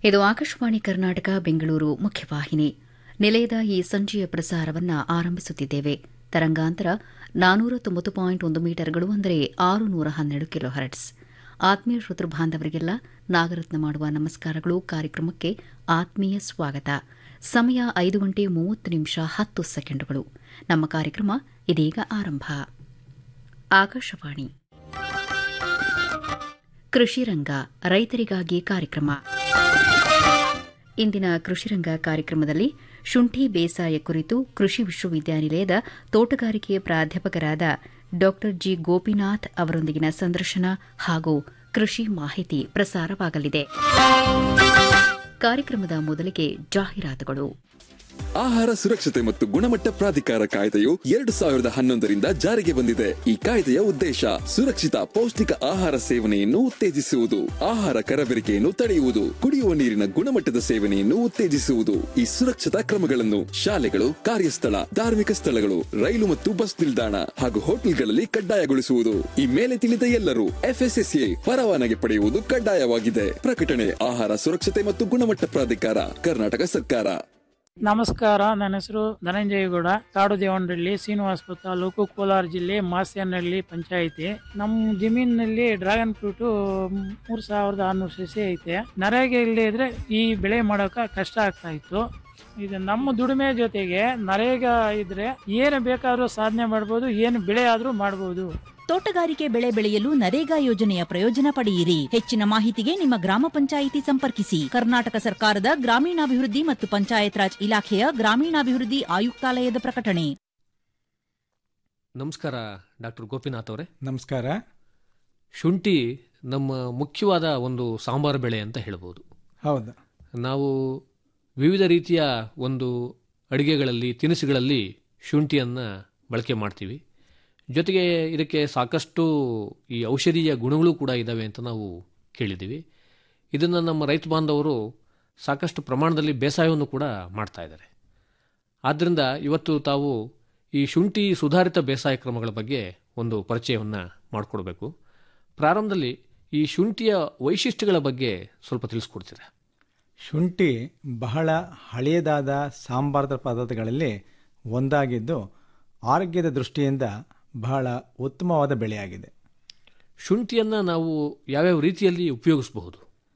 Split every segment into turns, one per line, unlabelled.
ಇದು ಆಕಾಶವಾಣಿ ಕರ್ನಾಟಕ ಬೆಂಗಳೂರು ಮುಖ್ಯವಾಹಿನಿ ನಿಲಯದ ಈ ಸಂಜೆಯ ಪ್ರಸಾರವನ್ನು ಆರಂಭಿಸುತ್ತಿದ್ದೇವೆ ತರಂಗಾಂತರ ನಾನೂರ ತೊಂಬತ್ತು ಪಾಯಿಂಟ್ ಒಂದು ಮೀಟರ್ಗಳು ಅಂದರೆ ಆರು ನೂರ ಹನ್ನೆರಡು ಕಿಲೋ ಹರ್ಟ್ಸ್ ಆತ್ಮೀಯ ಶ್ರೋತೃ ಬಾಂಧವರಿಗೆಲ್ಲ ನಾಗರತ್ನ ಮಾಡುವ ನಮಸ್ಕಾರಗಳು ಕಾರ್ಯಕ್ರಮಕ್ಕೆ ಆತ್ಮೀಯ ಸ್ವಾಗತ ಸಮಯ ಐದು ಗಂಟೆ ಮೂವತ್ತು ನಿಮಿಷ ಹತ್ತು ಸೆಕೆಂಡುಗಳು ನಮ್ಮ ಕಾರ್ಯಕ್ರಮ ಇದೀಗ ಆರಂಭ ಆಕಾಶವಾಣಿ ಕೃಷಿರಂಗ ರೈತರಿಗಾಗಿ ಕಾರ್ಯಕ್ರಮ ಇಂದಿನ ಕೃಷಿರಂಗ ಕಾರ್ಯಕ್ರಮದಲ್ಲಿ ಶುಂಠಿ ಬೇಸಾಯ ಕುರಿತು ಕೃಷಿ ವಿಶ್ವವಿದ್ಯಾನಿಲಯದ ತೋಟಗಾರಿಕೆ ಪ್ರಾಧ್ಯಾಪಕರಾದ ಡಾ ಜಿ ಗೋಪಿನಾಥ್ ಅವರೊಂದಿಗಿನ ಸಂದರ್ಶನ ಹಾಗೂ ಕೃಷಿ ಮಾಹಿತಿ ಪ್ರಸಾರವಾಗಲಿದೆ ಕಾರ್ಯಕ್ರಮದ ಮೊದಲಿಗೆ ಜಾಹೀರಾತುಗಳು
ಆಹಾರ ಸುರಕ್ಷತೆ ಮತ್ತು ಗುಣಮಟ್ಟ ಪ್ರಾಧಿಕಾರ ಕಾಯ್ದೆಯು ಎರಡು ಸಾವಿರದ ಹನ್ನೊಂದರಿಂದ ಜಾರಿಗೆ ಬಂದಿದೆ ಈ ಕಾಯ್ದೆಯ ಉದ್ದೇಶ ಸುರಕ್ಷಿತ ಪೌಷ್ಟಿಕ ಆಹಾರ ಸೇವನೆಯನ್ನು ಉತ್ತೇಜಿಸುವುದು ಆಹಾರ ಕರಬೇರಿಕೆಯನ್ನು ತಡೆಯುವುದು ಕುಡಿಯುವ ನೀರಿನ ಗುಣಮಟ್ಟದ ಸೇವನೆಯನ್ನು ಉತ್ತೇಜಿಸುವುದು ಈ ಸುರಕ್ಷತಾ ಕ್ರಮಗಳನ್ನು ಶಾಲೆಗಳು ಕಾರ್ಯಸ್ಥಳ ಧಾರ್ಮಿಕ ಸ್ಥಳಗಳು ರೈಲು ಮತ್ತು ಬಸ್ ನಿಲ್ದಾಣ ಹಾಗೂ ಹೋಟೆಲ್ಗಳಲ್ಲಿ ಕಡ್ಡಾಯಗೊಳಿಸುವುದು ಈ ಮೇಲೆ ತಿಳಿದ ಎಲ್ಲರೂ ಎಫ್ಎಸ್ಎಸ್ಎ ಪರವಾನಗಿ ಪಡೆಯುವುದು ಕಡ್ಡಾಯವಾಗಿದೆ ಪ್ರಕಟಣೆ ಆಹಾರ ಸುರಕ್ಷತೆ ಮತ್ತು ಗುಣಮಟ್ಟ ಪ್ರಾಧಿಕಾರ ಕರ್ನಾಟಕ ಸರ್ಕಾರ
ನಮಸ್ಕಾರ ನನ್ನ ಹೆಸರು ಧನಂಜಯಗೌಡ ಕಾಡು ದೇವನಹಳ್ಳಿ ಶ್ರೀನಿವಾಸಪುರ ತಾಲೂಕು ಕೋಲಾರ ಜಿಲ್ಲೆ ಮಾಸ್ಯನಹಳ್ಳಿ ಪಂಚಾಯಿತಿ ನಮ್ಮ ಜಮೀನಿನಲ್ಲಿ ಡ್ರ್ಯಾಗನ್ ಫ್ರೂಟ್ ಮೂರ್ ಸಾವಿರದ ಆರ್ನೂರು ಸಸಿ ಐತೆ ನರೇಗೆ ಇಲ್ಲದೆ ಇದ್ರೆ ಈ ಬೆಳೆ ಮಾಡೋಕ ಕಷ್ಟ ಆಗ್ತಾ ಇತ್ತು ಇದು ನಮ್ಮ ದುಡಿಮೆ ಜೊತೆಗೆ ನರೇಗ ಇದ್ರೆ ಏನು ಬೇಕಾದ್ರೂ ಸಾಧನೆ ಮಾಡ್ಬೋದು ಏನು ಬೆಳೆ ಆದ್ರೂ ಮಾಡ್ಬೋದು
ತೋಟಗಾರಿಕೆ ಬೆಳೆ ಬೆಳೆಯಲು ನರೇಗಾ ಯೋಜನೆಯ ಪ್ರಯೋಜನ ಪಡೆಯಿರಿ ಹೆಚ್ಚಿನ ಮಾಹಿತಿಗೆ ನಿಮ್ಮ ಗ್ರಾಮ ಪಂಚಾಯಿತಿ ಸಂಪರ್ಕಿಸಿ ಕರ್ನಾಟಕ ಸರ್ಕಾರದ ಗ್ರಾಮೀಣಾಭಿವೃದ್ಧಿ ಮತ್ತು ಪಂಚಾಯತ್ ರಾಜ್ ಇಲಾಖೆಯ ಗ್ರಾಮೀಣಾಭಿವೃದ್ಧಿ ಆಯುಕ್ತಾಲಯದ ಪ್ರಕಟಣೆ
ನಮಸ್ಕಾರ ಡಾಕ್ಟರ್ ಗೋಪಿನಾಥ್ ಅವರೇ
ನಮಸ್ಕಾರ
ಶುಂಠಿ ನಮ್ಮ ಮುಖ್ಯವಾದ ಒಂದು ಸಾಂಬಾರು ಬೆಳೆ ಅಂತ ಹೇಳ್ಬೋದು
ಹೌದು
ನಾವು ವಿವಿಧ ರೀತಿಯ ಒಂದು ಅಡುಗೆಗಳಲ್ಲಿ ತಿನಿಸುಗಳಲ್ಲಿ ಶುಂಠಿಯನ್ನು ಬಳಕೆ ಮಾಡ್ತೀವಿ ಜೊತೆಗೆ ಇದಕ್ಕೆ ಸಾಕಷ್ಟು ಈ ಔಷಧೀಯ ಗುಣಗಳು ಕೂಡ ಇದ್ದಾವೆ ಅಂತ ನಾವು ಕೇಳಿದ್ದೀವಿ ಇದನ್ನು ನಮ್ಮ ರೈತ ಬಾಂಧವರು ಸಾಕಷ್ಟು ಪ್ರಮಾಣದಲ್ಲಿ ಬೇಸಾಯವನ್ನು ಕೂಡ ಮಾಡ್ತಾ ಇದ್ದಾರೆ ಆದ್ದರಿಂದ ಇವತ್ತು ತಾವು ಈ ಶುಂಠಿ ಸುಧಾರಿತ ಬೇಸಾಯ ಕ್ರಮಗಳ ಬಗ್ಗೆ ಒಂದು ಪರಿಚಯವನ್ನು ಮಾಡಿಕೊಡ್ಬೇಕು ಪ್ರಾರಂಭದಲ್ಲಿ ಈ ಶುಂಠಿಯ ವೈಶಿಷ್ಟ್ಯಗಳ ಬಗ್ಗೆ ಸ್ವಲ್ಪ ತಿಳಿಸ್ಕೊಡ್ತೀರಾ
ಶುಂಠಿ ಬಹಳ ಹಳೆಯದಾದ ಸಾಂಬಾರದ ಪದಾರ್ಥಗಳಲ್ಲಿ ಒಂದಾಗಿದ್ದು ಆರೋಗ್ಯದ ದೃಷ್ಟಿಯಿಂದ ಬಹಳ ಉತ್ತಮವಾದ ಬೆಳೆಯಾಗಿದೆ
ಶುಂಠಿಯನ್ನು ನಾವು ಯಾವ್ಯಾವ ರೀತಿಯಲ್ಲಿ ಉಪಯೋಗಿಸಬಹುದು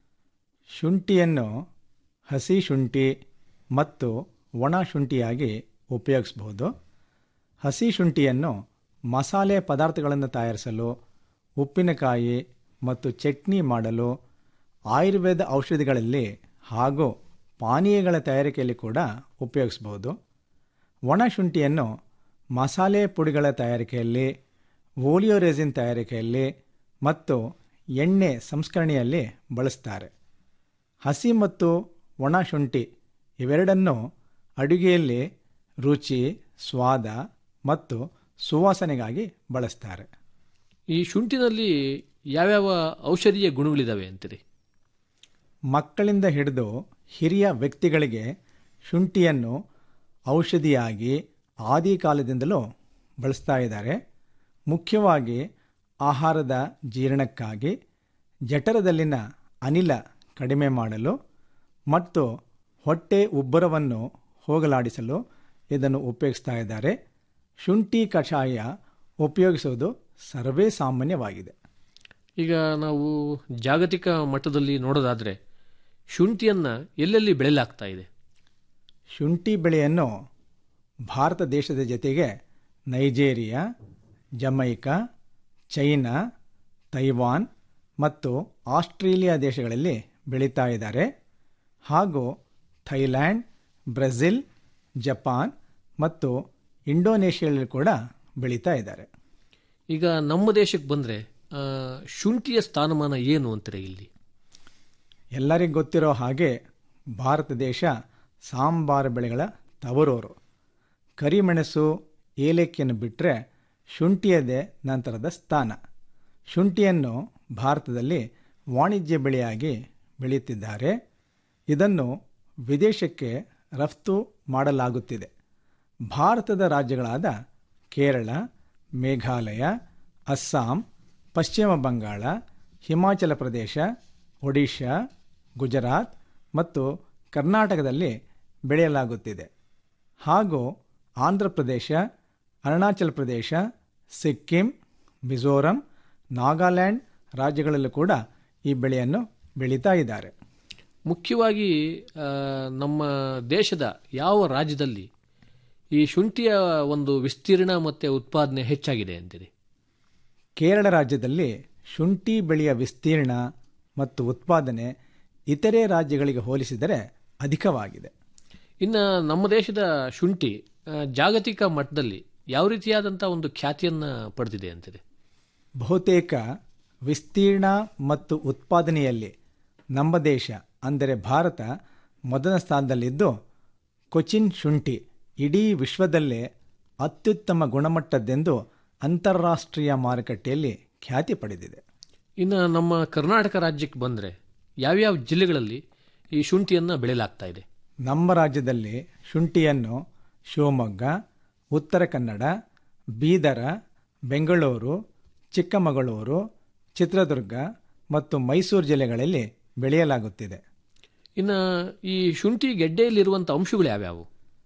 ಶುಂಠಿಯನ್ನು ಹಸಿ ಶುಂಠಿ ಮತ್ತು ಒಣ ಶುಂಠಿಯಾಗಿ ಉಪಯೋಗಿಸಬಹುದು ಹಸಿ ಶುಂಠಿಯನ್ನು ಮಸಾಲೆ ಪದಾರ್ಥಗಳನ್ನು ತಯಾರಿಸಲು ಉಪ್ಪಿನಕಾಯಿ ಮತ್ತು ಚಟ್ನಿ ಮಾಡಲು ಆಯುರ್ವೇದ ಔಷಧಿಗಳಲ್ಲಿ ಹಾಗೂ ಪಾನೀಯಗಳ ತಯಾರಿಕೆಯಲ್ಲಿ ಕೂಡ ಉಪಯೋಗಿಸಬಹುದು ಒಣ ಶುಂಠಿಯನ್ನು ಮಸಾಲೆ ಪುಡಿಗಳ ತಯಾರಿಕೆಯಲ್ಲಿ ಓಲಿಯೋ ರೆಸಿನ್ ತಯಾರಿಕೆಯಲ್ಲಿ ಮತ್ತು ಎಣ್ಣೆ ಸಂಸ್ಕರಣೆಯಲ್ಲಿ ಬಳಸ್ತಾರೆ ಹಸಿ ಮತ್ತು ಒಣ ಶುಂಠಿ ಇವೆರಡನ್ನು ಅಡುಗೆಯಲ್ಲಿ ರುಚಿ ಸ್ವಾದ ಮತ್ತು ಸುವಾಸನೆಗಾಗಿ ಬಳಸ್ತಾರೆ
ಈ ಶುಂಠಿನಲ್ಲಿ ಯಾವ್ಯಾವ ಔಷಧೀಯ ಗುಣಗಳಿದ್ದಾವೆ ಅಂತೀರಿ
ಮಕ್ಕಳಿಂದ ಹಿಡಿದು ಹಿರಿಯ ವ್ಯಕ್ತಿಗಳಿಗೆ ಶುಂಠಿಯನ್ನು ಔಷಧಿಯಾಗಿ ಆದಿ ಕಾಲದಿಂದಲೂ ಬಳಸ್ತಾ ಇದ್ದಾರೆ ಮುಖ್ಯವಾಗಿ ಆಹಾರದ ಜೀರ್ಣಕ್ಕಾಗಿ ಜಠರದಲ್ಲಿನ ಅನಿಲ ಕಡಿಮೆ ಮಾಡಲು ಮತ್ತು ಹೊಟ್ಟೆ ಉಬ್ಬರವನ್ನು ಹೋಗಲಾಡಿಸಲು ಇದನ್ನು ಉಪಯೋಗಿಸ್ತಾ ಇದ್ದಾರೆ ಶುಂಠಿ ಕಷಾಯ ಉಪಯೋಗಿಸುವುದು ಸರ್ವೇ ಸಾಮಾನ್ಯವಾಗಿದೆ
ಈಗ ನಾವು ಜಾಗತಿಕ ಮಟ್ಟದಲ್ಲಿ ನೋಡೋದಾದರೆ ಶುಂಠಿಯನ್ನು ಎಲ್ಲೆಲ್ಲಿ ಬೆಳೆಯಲಾಗ್ತಾ ಇದೆ
ಶುಂಠಿ ಬೆಳೆಯನ್ನು ಭಾರತ ದೇಶದ ಜೊತೆಗೆ ನೈಜೇರಿಯಾ ಜಮೈಕಾ ಚೈನಾ ತೈವಾನ್ ಮತ್ತು ಆಸ್ಟ್ರೇಲಿಯಾ ದೇಶಗಳಲ್ಲಿ ಬೆಳೀತಾ ಇದ್ದಾರೆ ಹಾಗೂ ಥೈಲ್ಯಾಂಡ್ ಬ್ರೆಜಿಲ್ ಜಪಾನ್ ಮತ್ತು ಇಂಡೋನೇಷ್ಯಾದಲ್ಲಿ ಕೂಡ ಬೆಳೀತಾ ಇದ್ದಾರೆ
ಈಗ ನಮ್ಮ ದೇಶಕ್ಕೆ ಬಂದರೆ ಶುಂಠಿಯ ಸ್ಥಾನಮಾನ ಏನು ಅಂತೀರಿ ಇಲ್ಲಿ
ಎಲ್ಲರಿಗೂ ಗೊತ್ತಿರೋ ಹಾಗೆ ಭಾರತ ದೇಶ ಸಾಂಬಾರು ಬೆಳೆಗಳ ತವರೂರು ಕರಿಮೆಣಸು ಏಲಕ್ಕಿಯನ್ನು ಬಿಟ್ಟರೆ ಶುಂಠಿಯದೇ ನಂತರದ ಸ್ಥಾನ ಶುಂಠಿಯನ್ನು ಭಾರತದಲ್ಲಿ ವಾಣಿಜ್ಯ ಬೆಳೆಯಾಗಿ ಬೆಳೆಯುತ್ತಿದ್ದಾರೆ ಇದನ್ನು ವಿದೇಶಕ್ಕೆ ರಫ್ತು ಮಾಡಲಾಗುತ್ತಿದೆ ಭಾರತದ ರಾಜ್ಯಗಳಾದ ಕೇರಳ ಮೇಘಾಲಯ ಅಸ್ಸಾಂ ಪಶ್ಚಿಮ ಬಂಗಾಳ ಹಿಮಾಚಲ ಪ್ರದೇಶ ಒಡಿಶಾ ಗುಜರಾತ್ ಮತ್ತು ಕರ್ನಾಟಕದಲ್ಲಿ ಬೆಳೆಯಲಾಗುತ್ತಿದೆ ಹಾಗೂ ಆಂಧ್ರ ಪ್ರದೇಶ ಅರುಣಾಚಲ ಪ್ರದೇಶ ಸಿಕ್ಕಿಂ ಮಿಜೋರಂ ನಾಗಾಲ್ಯಾಂಡ್ ರಾಜ್ಯಗಳಲ್ಲೂ ಕೂಡ ಈ ಬೆಳೆಯನ್ನು ಬೆಳೀತಾ ಇದ್ದಾರೆ
ಮುಖ್ಯವಾಗಿ ಆ, ನಮ್ಮ ದೇಶದ ಯಾವ ರಾಜ್ಯದಲ್ಲಿ ಈ ಶುಂಠಿಯ ಒಂದು ವಿಸ್ತೀರ್ಣ ಮತ್ತು ಉತ್ಪಾದನೆ ಹೆಚ್ಚಾಗಿದೆ ಅಂತೀರಿ
ಕೇರಳ ರಾಜ್ಯದಲ್ಲಿ ಶುಂಠಿ ಬೆಳೆಯ ವಿಸ್ತೀರ್ಣ ಮತ್ತು ಉತ್ಪಾದನೆ ಇತರೆ ರಾಜ್ಯಗಳಿಗೆ ಹೋಲಿಸಿದರೆ ಅಧಿಕವಾಗಿದೆ
ಇನ್ನು ನಮ್ಮ ದೇಶದ ಶುಂಠಿ ಆ, ಜಾಗತಿಕ ಮಟ್ಟದಲ್ಲಿ ಯಾವ ರೀತಿಯಾದಂಥ ಒಂದು ಖ್ಯಾತಿಯನ್ನು ಪಡೆದಿದೆ ಅಂತೀರಿ
ಬಹುತೇಕ ವಿಸ್ತೀರ್ಣ ಮತ್ತು ಉತ್ಪಾದನೆಯಲ್ಲಿ ನಮ್ಮ ದೇಶ ಅಂದರೆ ಭಾರತ ಮೊದಲ ಸ್ಥಾನದಲ್ಲಿದ್ದು ಕೊಚಿನ್ ಶುಂಠಿ ಇಡೀ ವಿಶ್ವದಲ್ಲೇ ಅತ್ಯುತ್ತಮ ಗುಣಮಟ್ಟದ್ದೆಂದು ಅಂತಾರಾಷ್ಟ್ರೀಯ ಮಾರುಕಟ್ಟೆಯಲ್ಲಿ ಖ್ಯಾತಿ ಪಡೆದಿದೆ
ಇನ್ನು ನಮ್ಮ ಕರ್ನಾಟಕ ರಾಜ್ಯಕ್ಕೆ ಬಂದರೆ ಯಾವ್ಯಾವ ಜಿಲ್ಲೆಗಳಲ್ಲಿ ಈ ಶುಂಠಿಯನ್ನು ಬೆಳೆಯಲಾಗ್ತಾ ಇದೆ
ನಮ್ಮ ರಾಜ್ಯದಲ್ಲಿ ಶುಂಠಿಯನ್ನು ಶಿವಮೊಗ್ಗ ಉತ್ತರ ಕನ್ನಡ ಬೀದರ ಬೆಂಗಳೂರು ಚಿಕ್ಕಮಗಳೂರು ಚಿತ್ರದುರ್ಗ ಮತ್ತು ಮೈಸೂರು ಜಿಲ್ಲೆಗಳಲ್ಲಿ ಬೆಳೆಯಲಾಗುತ್ತಿದೆ
ಇನ್ನು ಈ ಶುಂಠಿ ಗೆಡ್ಡೆಯಲ್ಲಿರುವಂಥ ಅಂಶಗಳು ಯಾವ್ಯಾವು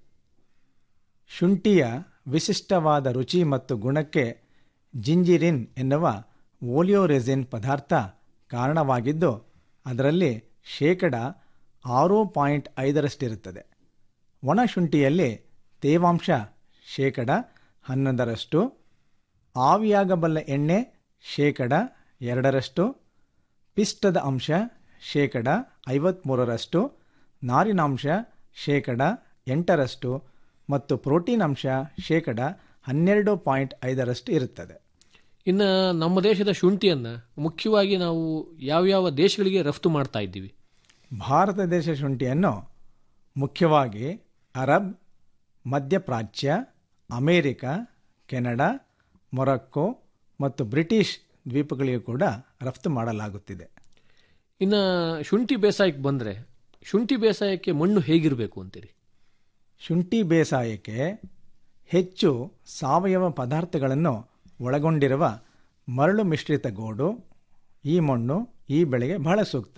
ಶುಂಠಿಯ ವಿಶಿಷ್ಟವಾದ ರುಚಿ ಮತ್ತು ಗುಣಕ್ಕೆ ಜಿಂಜಿರಿನ್ ಎನ್ನುವ ಓಲಿಯೋರೆಸಿನ್ ಪದಾರ್ಥ ಕಾರಣವಾಗಿದ್ದು ಅದರಲ್ಲಿ ಶೇಕಡ ಆರು ಪಾಯಿಂಟ್ ಐದರಷ್ಟಿರುತ್ತದೆ ಒಣ ಶುಂಠಿಯಲ್ಲಿ ತೇವಾಂಶ ಶೇಕಡ ಹನ್ನೊಂದರಷ್ಟು ಆವಿಯಾಗಬಲ್ಲ ಎಣ್ಣೆ ಶೇಕಡ ಎರಡರಷ್ಟು ಪಿಷ್ಟದ ಅಂಶ ಶೇಕಡ ಐವತ್ತ್ಮೂರರಷ್ಟು ನಾರಿನಾಂಶ ಶೇಕಡ ಎಂಟರಷ್ಟು ಮತ್ತು ಪ್ರೋಟೀನ್ ಅಂಶ ಶೇಕಡ ಹನ್ನೆರಡು ಪಾಯಿಂಟ್ ಐದರಷ್ಟು ಇರುತ್ತದೆ
ಇನ್ನು ನಮ್ಮ ದೇಶದ ಶುಂಠಿಯನ್ನು ಮುಖ್ಯವಾಗಿ ನಾವು ಯಾವ್ಯಾವ ದೇಶಗಳಿಗೆ ರಫ್ತು ಮಾಡ್ತಾ ಇದ್ದೀವಿ
ಭಾರತ ದೇಶ ಶುಂಠಿಯನ್ನು ಮುಖ್ಯವಾಗಿ ಅರಬ್ ಮಧ್ಯಪ್ರಾಚ್ಯ ಅಮೇರಿಕ ಕೆನಡಾ ಮೊರಕ್ಕೋ ಮತ್ತು ಬ್ರಿಟಿಷ್ ದ್ವೀಪಗಳಿಗೂ ಕೂಡ ರಫ್ತು ಮಾಡಲಾಗುತ್ತಿದೆ
ಇನ್ನು ಶುಂಠಿ ಬೇಸಾಯಕ್ಕೆ ಬಂದರೆ ಶುಂಠಿ ಬೇಸಾಯಕ್ಕೆ ಮಣ್ಣು ಹೇಗಿರಬೇಕು ಅಂತೀರಿ
ಶುಂಠಿ ಬೇಸಾಯಕ್ಕೆ ಹೆಚ್ಚು ಸಾವಯವ ಪದಾರ್ಥಗಳನ್ನು ಒಳಗೊಂಡಿರುವ ಮರಳು ಮಿಶ್ರಿತ ಗೋಡು ಈ ಮಣ್ಣು ಈ ಬೆಳೆಗೆ ಬಹಳ ಸೂಕ್ತ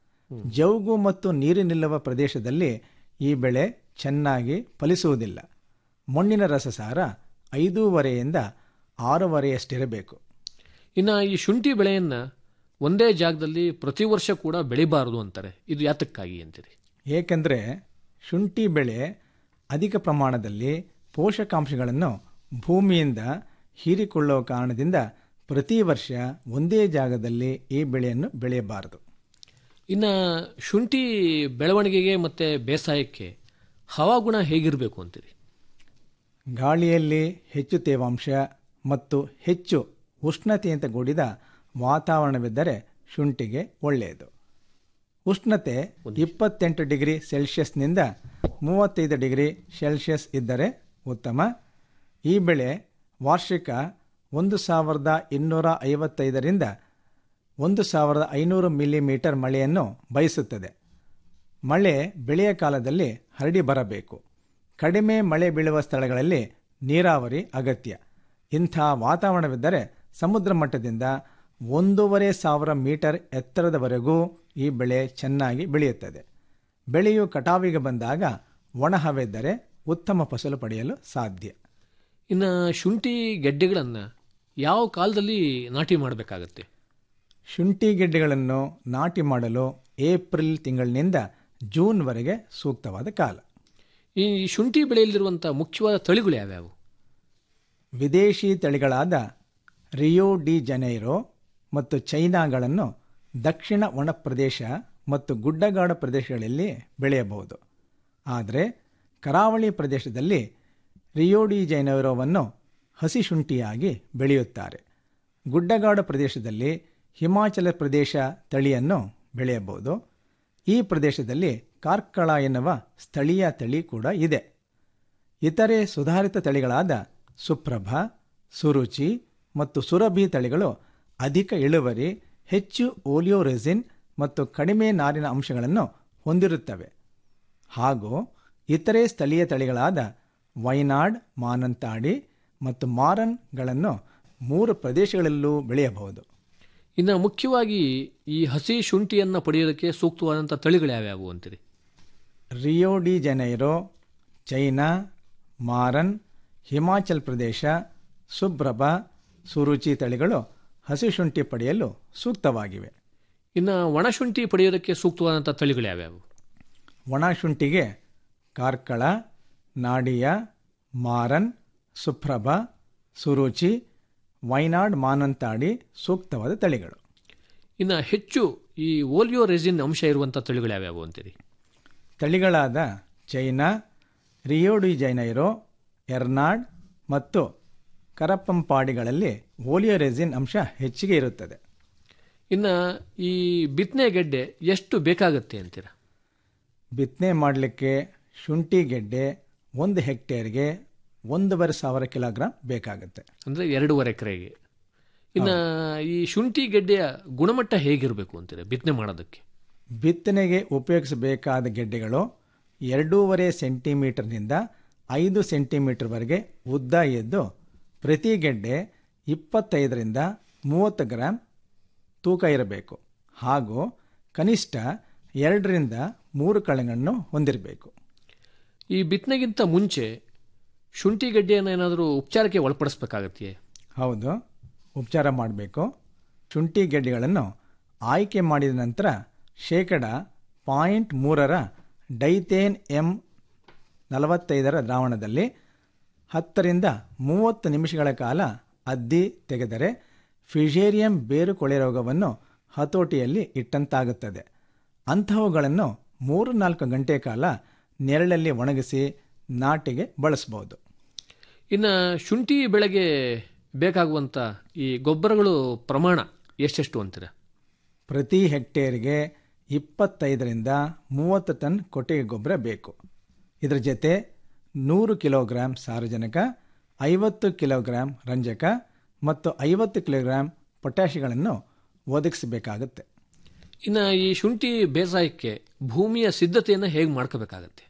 ಜೌಗು ಮತ್ತು ನೀರು ನಿಲ್ಲುವ ಪ್ರದೇಶದಲ್ಲಿ ಈ ಬೆಳೆ ಚೆನ್ನಾಗಿ ಫಲಿಸುವುದಿಲ್ಲ ಮಣ್ಣಿನ ರಸಸಾರ ಐದೂವರೆಯಿಂದ ಆರೂವರೆಯಷ್ಟಿರಬೇಕು
ಇನ್ನು ಈ ಶುಂಠಿ ಬೆಳೆಯನ್ನು ಒಂದೇ ಜಾಗದಲ್ಲಿ ಪ್ರತಿ ವರ್ಷ ಕೂಡ ಬೆಳಿಬಾರದು ಅಂತಾರೆ ಇದು ಯಾತಕ್ಕಾಗಿ ಅಂತೀರಿ
ಏಕೆಂದರೆ ಶುಂಠಿ ಬೆಳೆ ಅಧಿಕ ಪ್ರಮಾಣದಲ್ಲಿ ಪೋಷಕಾಂಶಗಳನ್ನು ಭೂಮಿಯಿಂದ ಹೀರಿಕೊಳ್ಳುವ ಕಾರಣದಿಂದ ಪ್ರತಿ ವರ್ಷ ಒಂದೇ ಜಾಗದಲ್ಲಿ ಈ ಬೆಳೆಯನ್ನು ಬೆಳೆಯಬಾರದು
ಇನ್ನು ಶುಂಠಿ ಬೆಳವಣಿಗೆಗೆ ಮತ್ತು ಬೇಸಾಯಕ್ಕೆ ಹವಾಗುಣ ಹೇಗಿರಬೇಕು ಅಂತೀರಿ
ಗಾಳಿಯಲ್ಲಿ ಹೆಚ್ಚು ತೇವಾಂಶ ಮತ್ತು ಹೆಚ್ಚು ಉಷ್ಣತೆಯಿಂದ ಕೂಡಿದ ವಾತಾವರಣವಿದ್ದರೆ ಶುಂಠಿಗೆ ಒಳ್ಳೆಯದು ಉಷ್ಣತೆ ಇಪ್ಪತ್ತೆಂಟು ಡಿಗ್ರಿ ಸೆಲ್ಸಿಯಸ್ನಿಂದ ಮೂವತ್ತೈದು ಡಿಗ್ರಿ ಸೆಲ್ಸಿಯಸ್ ಇದ್ದರೆ ಉತ್ತಮ ಈ ಬೆಳೆ ವಾರ್ಷಿಕ ಒಂದು ಸಾವಿರದ ಇನ್ನೂರ ಐವತ್ತೈದರಿಂದ ಒಂದು ಸಾವಿರದ ಐನೂರು ಮಿಲಿಮೀಟರ್ ಮಳೆಯನ್ನು ಬಯಸುತ್ತದೆ ಮಳೆ ಬೆಳೆಯ ಕಾಲದಲ್ಲಿ ಹರಡಿ ಬರಬೇಕು ಕಡಿಮೆ ಮಳೆ ಬೀಳುವ ಸ್ಥಳಗಳಲ್ಲಿ ನೀರಾವರಿ ಅಗತ್ಯ ಇಂಥ ವಾತಾವರಣವಿದ್ದರೆ ಸಮುದ್ರ ಮಟ್ಟದಿಂದ ಒಂದೂವರೆ ಸಾವಿರ ಮೀಟರ್ ಎತ್ತರದವರೆಗೂ ಈ ಬೆಳೆ ಚೆನ್ನಾಗಿ ಬೆಳೆಯುತ್ತದೆ ಬೆಳೆಯು ಕಟಾವಿಗೆ ಬಂದಾಗ ಒಣ ಹವೆದ್ದರೆ ಉತ್ತಮ ಫಸಲು ಪಡೆಯಲು ಸಾಧ್ಯ
ಇನ್ನು ಶುಂಠಿ ಗೆಡ್ಡೆಗಳನ್ನು ಯಾವ ಕಾಲದಲ್ಲಿ ನಾಟಿ ಮಾಡಬೇಕಾಗತ್ತೆ
ಶುಂಠಿ ಗೆಡ್ಡೆಗಳನ್ನು ನಾಟಿ ಮಾಡಲು ಏಪ್ರಿಲ್ ತಿಂಗಳಿನಿಂದ ಜೂನ್ವರೆಗೆ ಸೂಕ್ತವಾದ ಕಾಲ
ಈ ಶುಂಠಿ ಬೆಳೆಯಲ್ಲಿರುವಂಥ ಮುಖ್ಯವಾದ ತಳಿಗಳು ಯಾವ್ಯಾವು
ವಿದೇಶಿ ತಳಿಗಳಾದ ರಿಯೋ ಡಿ ಜನೈರೋ ಮತ್ತು ಚೈನಾಗಳನ್ನು ದಕ್ಷಿಣ ಒಣ ಪ್ರದೇಶ ಮತ್ತು ಗುಡ್ಡಗಾಡು ಪ್ರದೇಶಗಳಲ್ಲಿ ಬೆಳೆಯಬಹುದು ಆದರೆ ಕರಾವಳಿ ಪ್ರದೇಶದಲ್ಲಿ ರಿಯೋ ಡಿ ಜೈನೈರೋವನ್ನು ಹಸಿ ಶುಂಠಿಯಾಗಿ ಬೆಳೆಯುತ್ತಾರೆ ಗುಡ್ಡಗಾಡು ಪ್ರದೇಶದಲ್ಲಿ ಹಿಮಾಚಲ ಪ್ರದೇಶ ತಳಿಯನ್ನು ಬೆಳೆಯಬಹುದು ಈ ಪ್ರದೇಶದಲ್ಲಿ ಕಾರ್ಕಳ ಎನ್ನುವ ಸ್ಥಳೀಯ ತಳಿ ಕೂಡ ಇದೆ ಇತರೆ ಸುಧಾರಿತ ತಳಿಗಳಾದ ಸುಪ್ರಭ ಸುರುಚಿ ಮತ್ತು ಸುರಭಿ ತಳಿಗಳು ಅಧಿಕ ಇಳುವರಿ ಹೆಚ್ಚು ಓಲಿಯೋರೆಸಿನ್ ಮತ್ತು ಕಡಿಮೆ ನಾರಿನ ಅಂಶಗಳನ್ನು ಹೊಂದಿರುತ್ತವೆ ಹಾಗೂ ಇತರೆ ಸ್ಥಳೀಯ ತಳಿಗಳಾದ ವೈನಾಡ್ ಮಾನಂತಾಡಿ ಮತ್ತು ಮಾರನ್ಗಳನ್ನು ಮೂರು ಪ್ರದೇಶಗಳಲ್ಲೂ ಬೆಳೆಯಬಹುದು
ಇನ್ನು ಮುಖ್ಯವಾಗಿ ಈ ಹಸಿ ಶುಂಠಿಯನ್ನು ಪಡೆಯೋದಕ್ಕೆ ಸೂಕ್ತವಾದಂಥ ತಳಿಗಳು ಯಾವ್ಯಾವು ಅಂತೀರಿ
ರಿಯೋ ಡಿ ಜನೈರೋ ಚೈನಾ ಮಾರನ್ ಹಿಮಾಚಲ್ ಪ್ರದೇಶ ಸುಬ್ರಭ ಸುರುಚಿ ತಳಿಗಳು ಹಸಿ ಶುಂಠಿ ಪಡೆಯಲು ಸೂಕ್ತವಾಗಿವೆ
ಇನ್ನು ಒಣಶುಂಠಿ ಪಡೆಯೋದಕ್ಕೆ ಸೂಕ್ತವಾದಂಥ ತಳಿಗಳು ಯಾವ್ಯಾವು
ಒಣ ಶುಂಠಿಗೆ ಕಾರ್ಕಳ ನಾಡಿಯ ಮಾರನ್ ಸುಪ್ರಭ ಸುರುಚಿ ವೈನಾಡ್ ಮಾನಂತಾಡಿ ಸೂಕ್ತವಾದ ತಳಿಗಳು
ಇನ್ನು ಹೆಚ್ಚು ಈ ಓಲಿಯೋ ರೆಸಿನ್ ಅಂಶ ಇರುವಂಥ ತಳಿಗಳು ಯಾವ್ಯಾವು ಅಂತೀರಿ
ತಳಿಗಳಾದ ಚೈನಾ ರಿಯೋಡಿ ಜೈನೈರೋ ಎರ್ನಾಡ್ ಮತ್ತು ಕರಪಂಪಾಡಿಗಳಲ್ಲಿ ಓಲಿಯೋ ರೆಸಿನ್ ಅಂಶ ಹೆಚ್ಚಿಗೆ ಇರುತ್ತದೆ
ಇನ್ನು ಈ ಬಿತ್ತನೆ ಗೆಡ್ಡೆ ಎಷ್ಟು ಬೇಕಾಗತ್ತೆ ಅಂತೀರ
ಬಿತ್ತನೆ ಮಾಡಲಿಕ್ಕೆ ಶುಂಠಿ ಗೆಡ್ಡೆ ಒಂದು ಹೆಕ್ಟೇರ್ಗೆ ಒಂದೂವರೆ ಸಾವಿರ ಕಿಲೋಗ್ರಾಂ ಬೇಕಾಗುತ್ತೆ
ಅಂದರೆ ಎರಡೂವರೆ ಎಕರೆಗೆ ಇನ್ನು ಈ ಶುಂಠಿ ಗೆಡ್ಡೆಯ ಗುಣಮಟ್ಟ ಹೇಗಿರಬೇಕು ಅಂತೀರ ಬಿತ್ತನೆ ಮಾಡೋದಕ್ಕೆ
ಬಿತ್ತನೆಗೆ ಉಪಯೋಗಿಸಬೇಕಾದ ಗೆಡ್ಡೆಗಳು ಎರಡೂವರೆ ಸೆಂಟಿಮೀಟರ್ನಿಂದ ಐದು ಸೆಂಟಿಮೀಟರ್ವರೆಗೆ ಉದ್ದ ಇದ್ದು ಪ್ರತಿ ಗೆಡ್ಡೆ ಇಪ್ಪತ್ತೈದರಿಂದ ಮೂವತ್ತು ಗ್ರಾಂ ತೂಕ ಇರಬೇಕು ಹಾಗೂ ಕನಿಷ್ಠ ಎರಡರಿಂದ ಮೂರು ಕಳೆಗಳನ್ನು ಹೊಂದಿರಬೇಕು
ಈ ಬಿತ್ತನೆಗಿಂತ ಮುಂಚೆ ಶುಂಠಿ ಗೆಡ್ಡೆಯನ್ನು ಏನಾದರೂ ಉಪಚಾರಕ್ಕೆ ಒಳಪಡಿಸ್ಬೇಕಾಗತ್ತೆಯೇ
ಹೌದು ಉಪಚಾರ ಮಾಡಬೇಕು ಶುಂಠಿ ಗೆಡ್ಡೆಗಳನ್ನು ಆಯ್ಕೆ ಮಾಡಿದ ನಂತರ ಶೇಕಡ ಪಾಯಿಂಟ್ ಮೂರರ ಡೈತೇನ್ ಎಂ ನಲವತ್ತೈದರ ದ್ರಾವಣದಲ್ಲಿ ಹತ್ತರಿಂದ ಮೂವತ್ತು ನಿಮಿಷಗಳ ಕಾಲ ಅದ್ದಿ ತೆಗೆದರೆ ಫಿಜೇರಿಯಂ ಬೇರು ಕೊಳೆ ರೋಗವನ್ನು ಹತೋಟಿಯಲ್ಲಿ ಇಟ್ಟಂತಾಗುತ್ತದೆ ಅಂತಹವುಗಳನ್ನು ಮೂರು ನಾಲ್ಕು ಗಂಟೆ ಕಾಲ ನೆರಳಲ್ಲಿ ಒಣಗಿಸಿ ನಾಟಿಗೆ ಬಳಸಬಹುದು
ಇನ್ನು ಶುಂಠಿ ಬೆಳೆಗೆ ಬೇಕಾಗುವಂಥ ಈ ಗೊಬ್ಬರಗಳು ಪ್ರಮಾಣ ಎಷ್ಟೆಷ್ಟು ಅಂತೀರ
ಪ್ರತಿ ಹೆಕ್ಟೇರ್ಗೆ ಇಪ್ಪತ್ತೈದರಿಂದ ಮೂವತ್ತು ಟನ್ ಕೊಟ್ಟಿಗೆ ಗೊಬ್ಬರ ಬೇಕು ಇದರ ಜೊತೆ ನೂರು ಕಿಲೋಗ್ರಾಂ ಸಾರಜನಕ ಐವತ್ತು ಕಿಲೋಗ್ರಾಂ ರಂಜಕ ಮತ್ತು ಐವತ್ತು ಕಿಲೋಗ್ರಾಂ ಪೊಟ್ಯಾಷಿಗಳನ್ನು ಒದಗಿಸಬೇಕಾಗುತ್ತೆ
ಇನ್ನು ಈ ಶುಂಠಿ ಬೇಸಾಯಕ್ಕೆ ಭೂಮಿಯ ಸಿದ್ಧತೆಯನ್ನು ಹೇಗೆ ಮಾಡ್ಕೋಬೇಕಾಗತ್ತೆ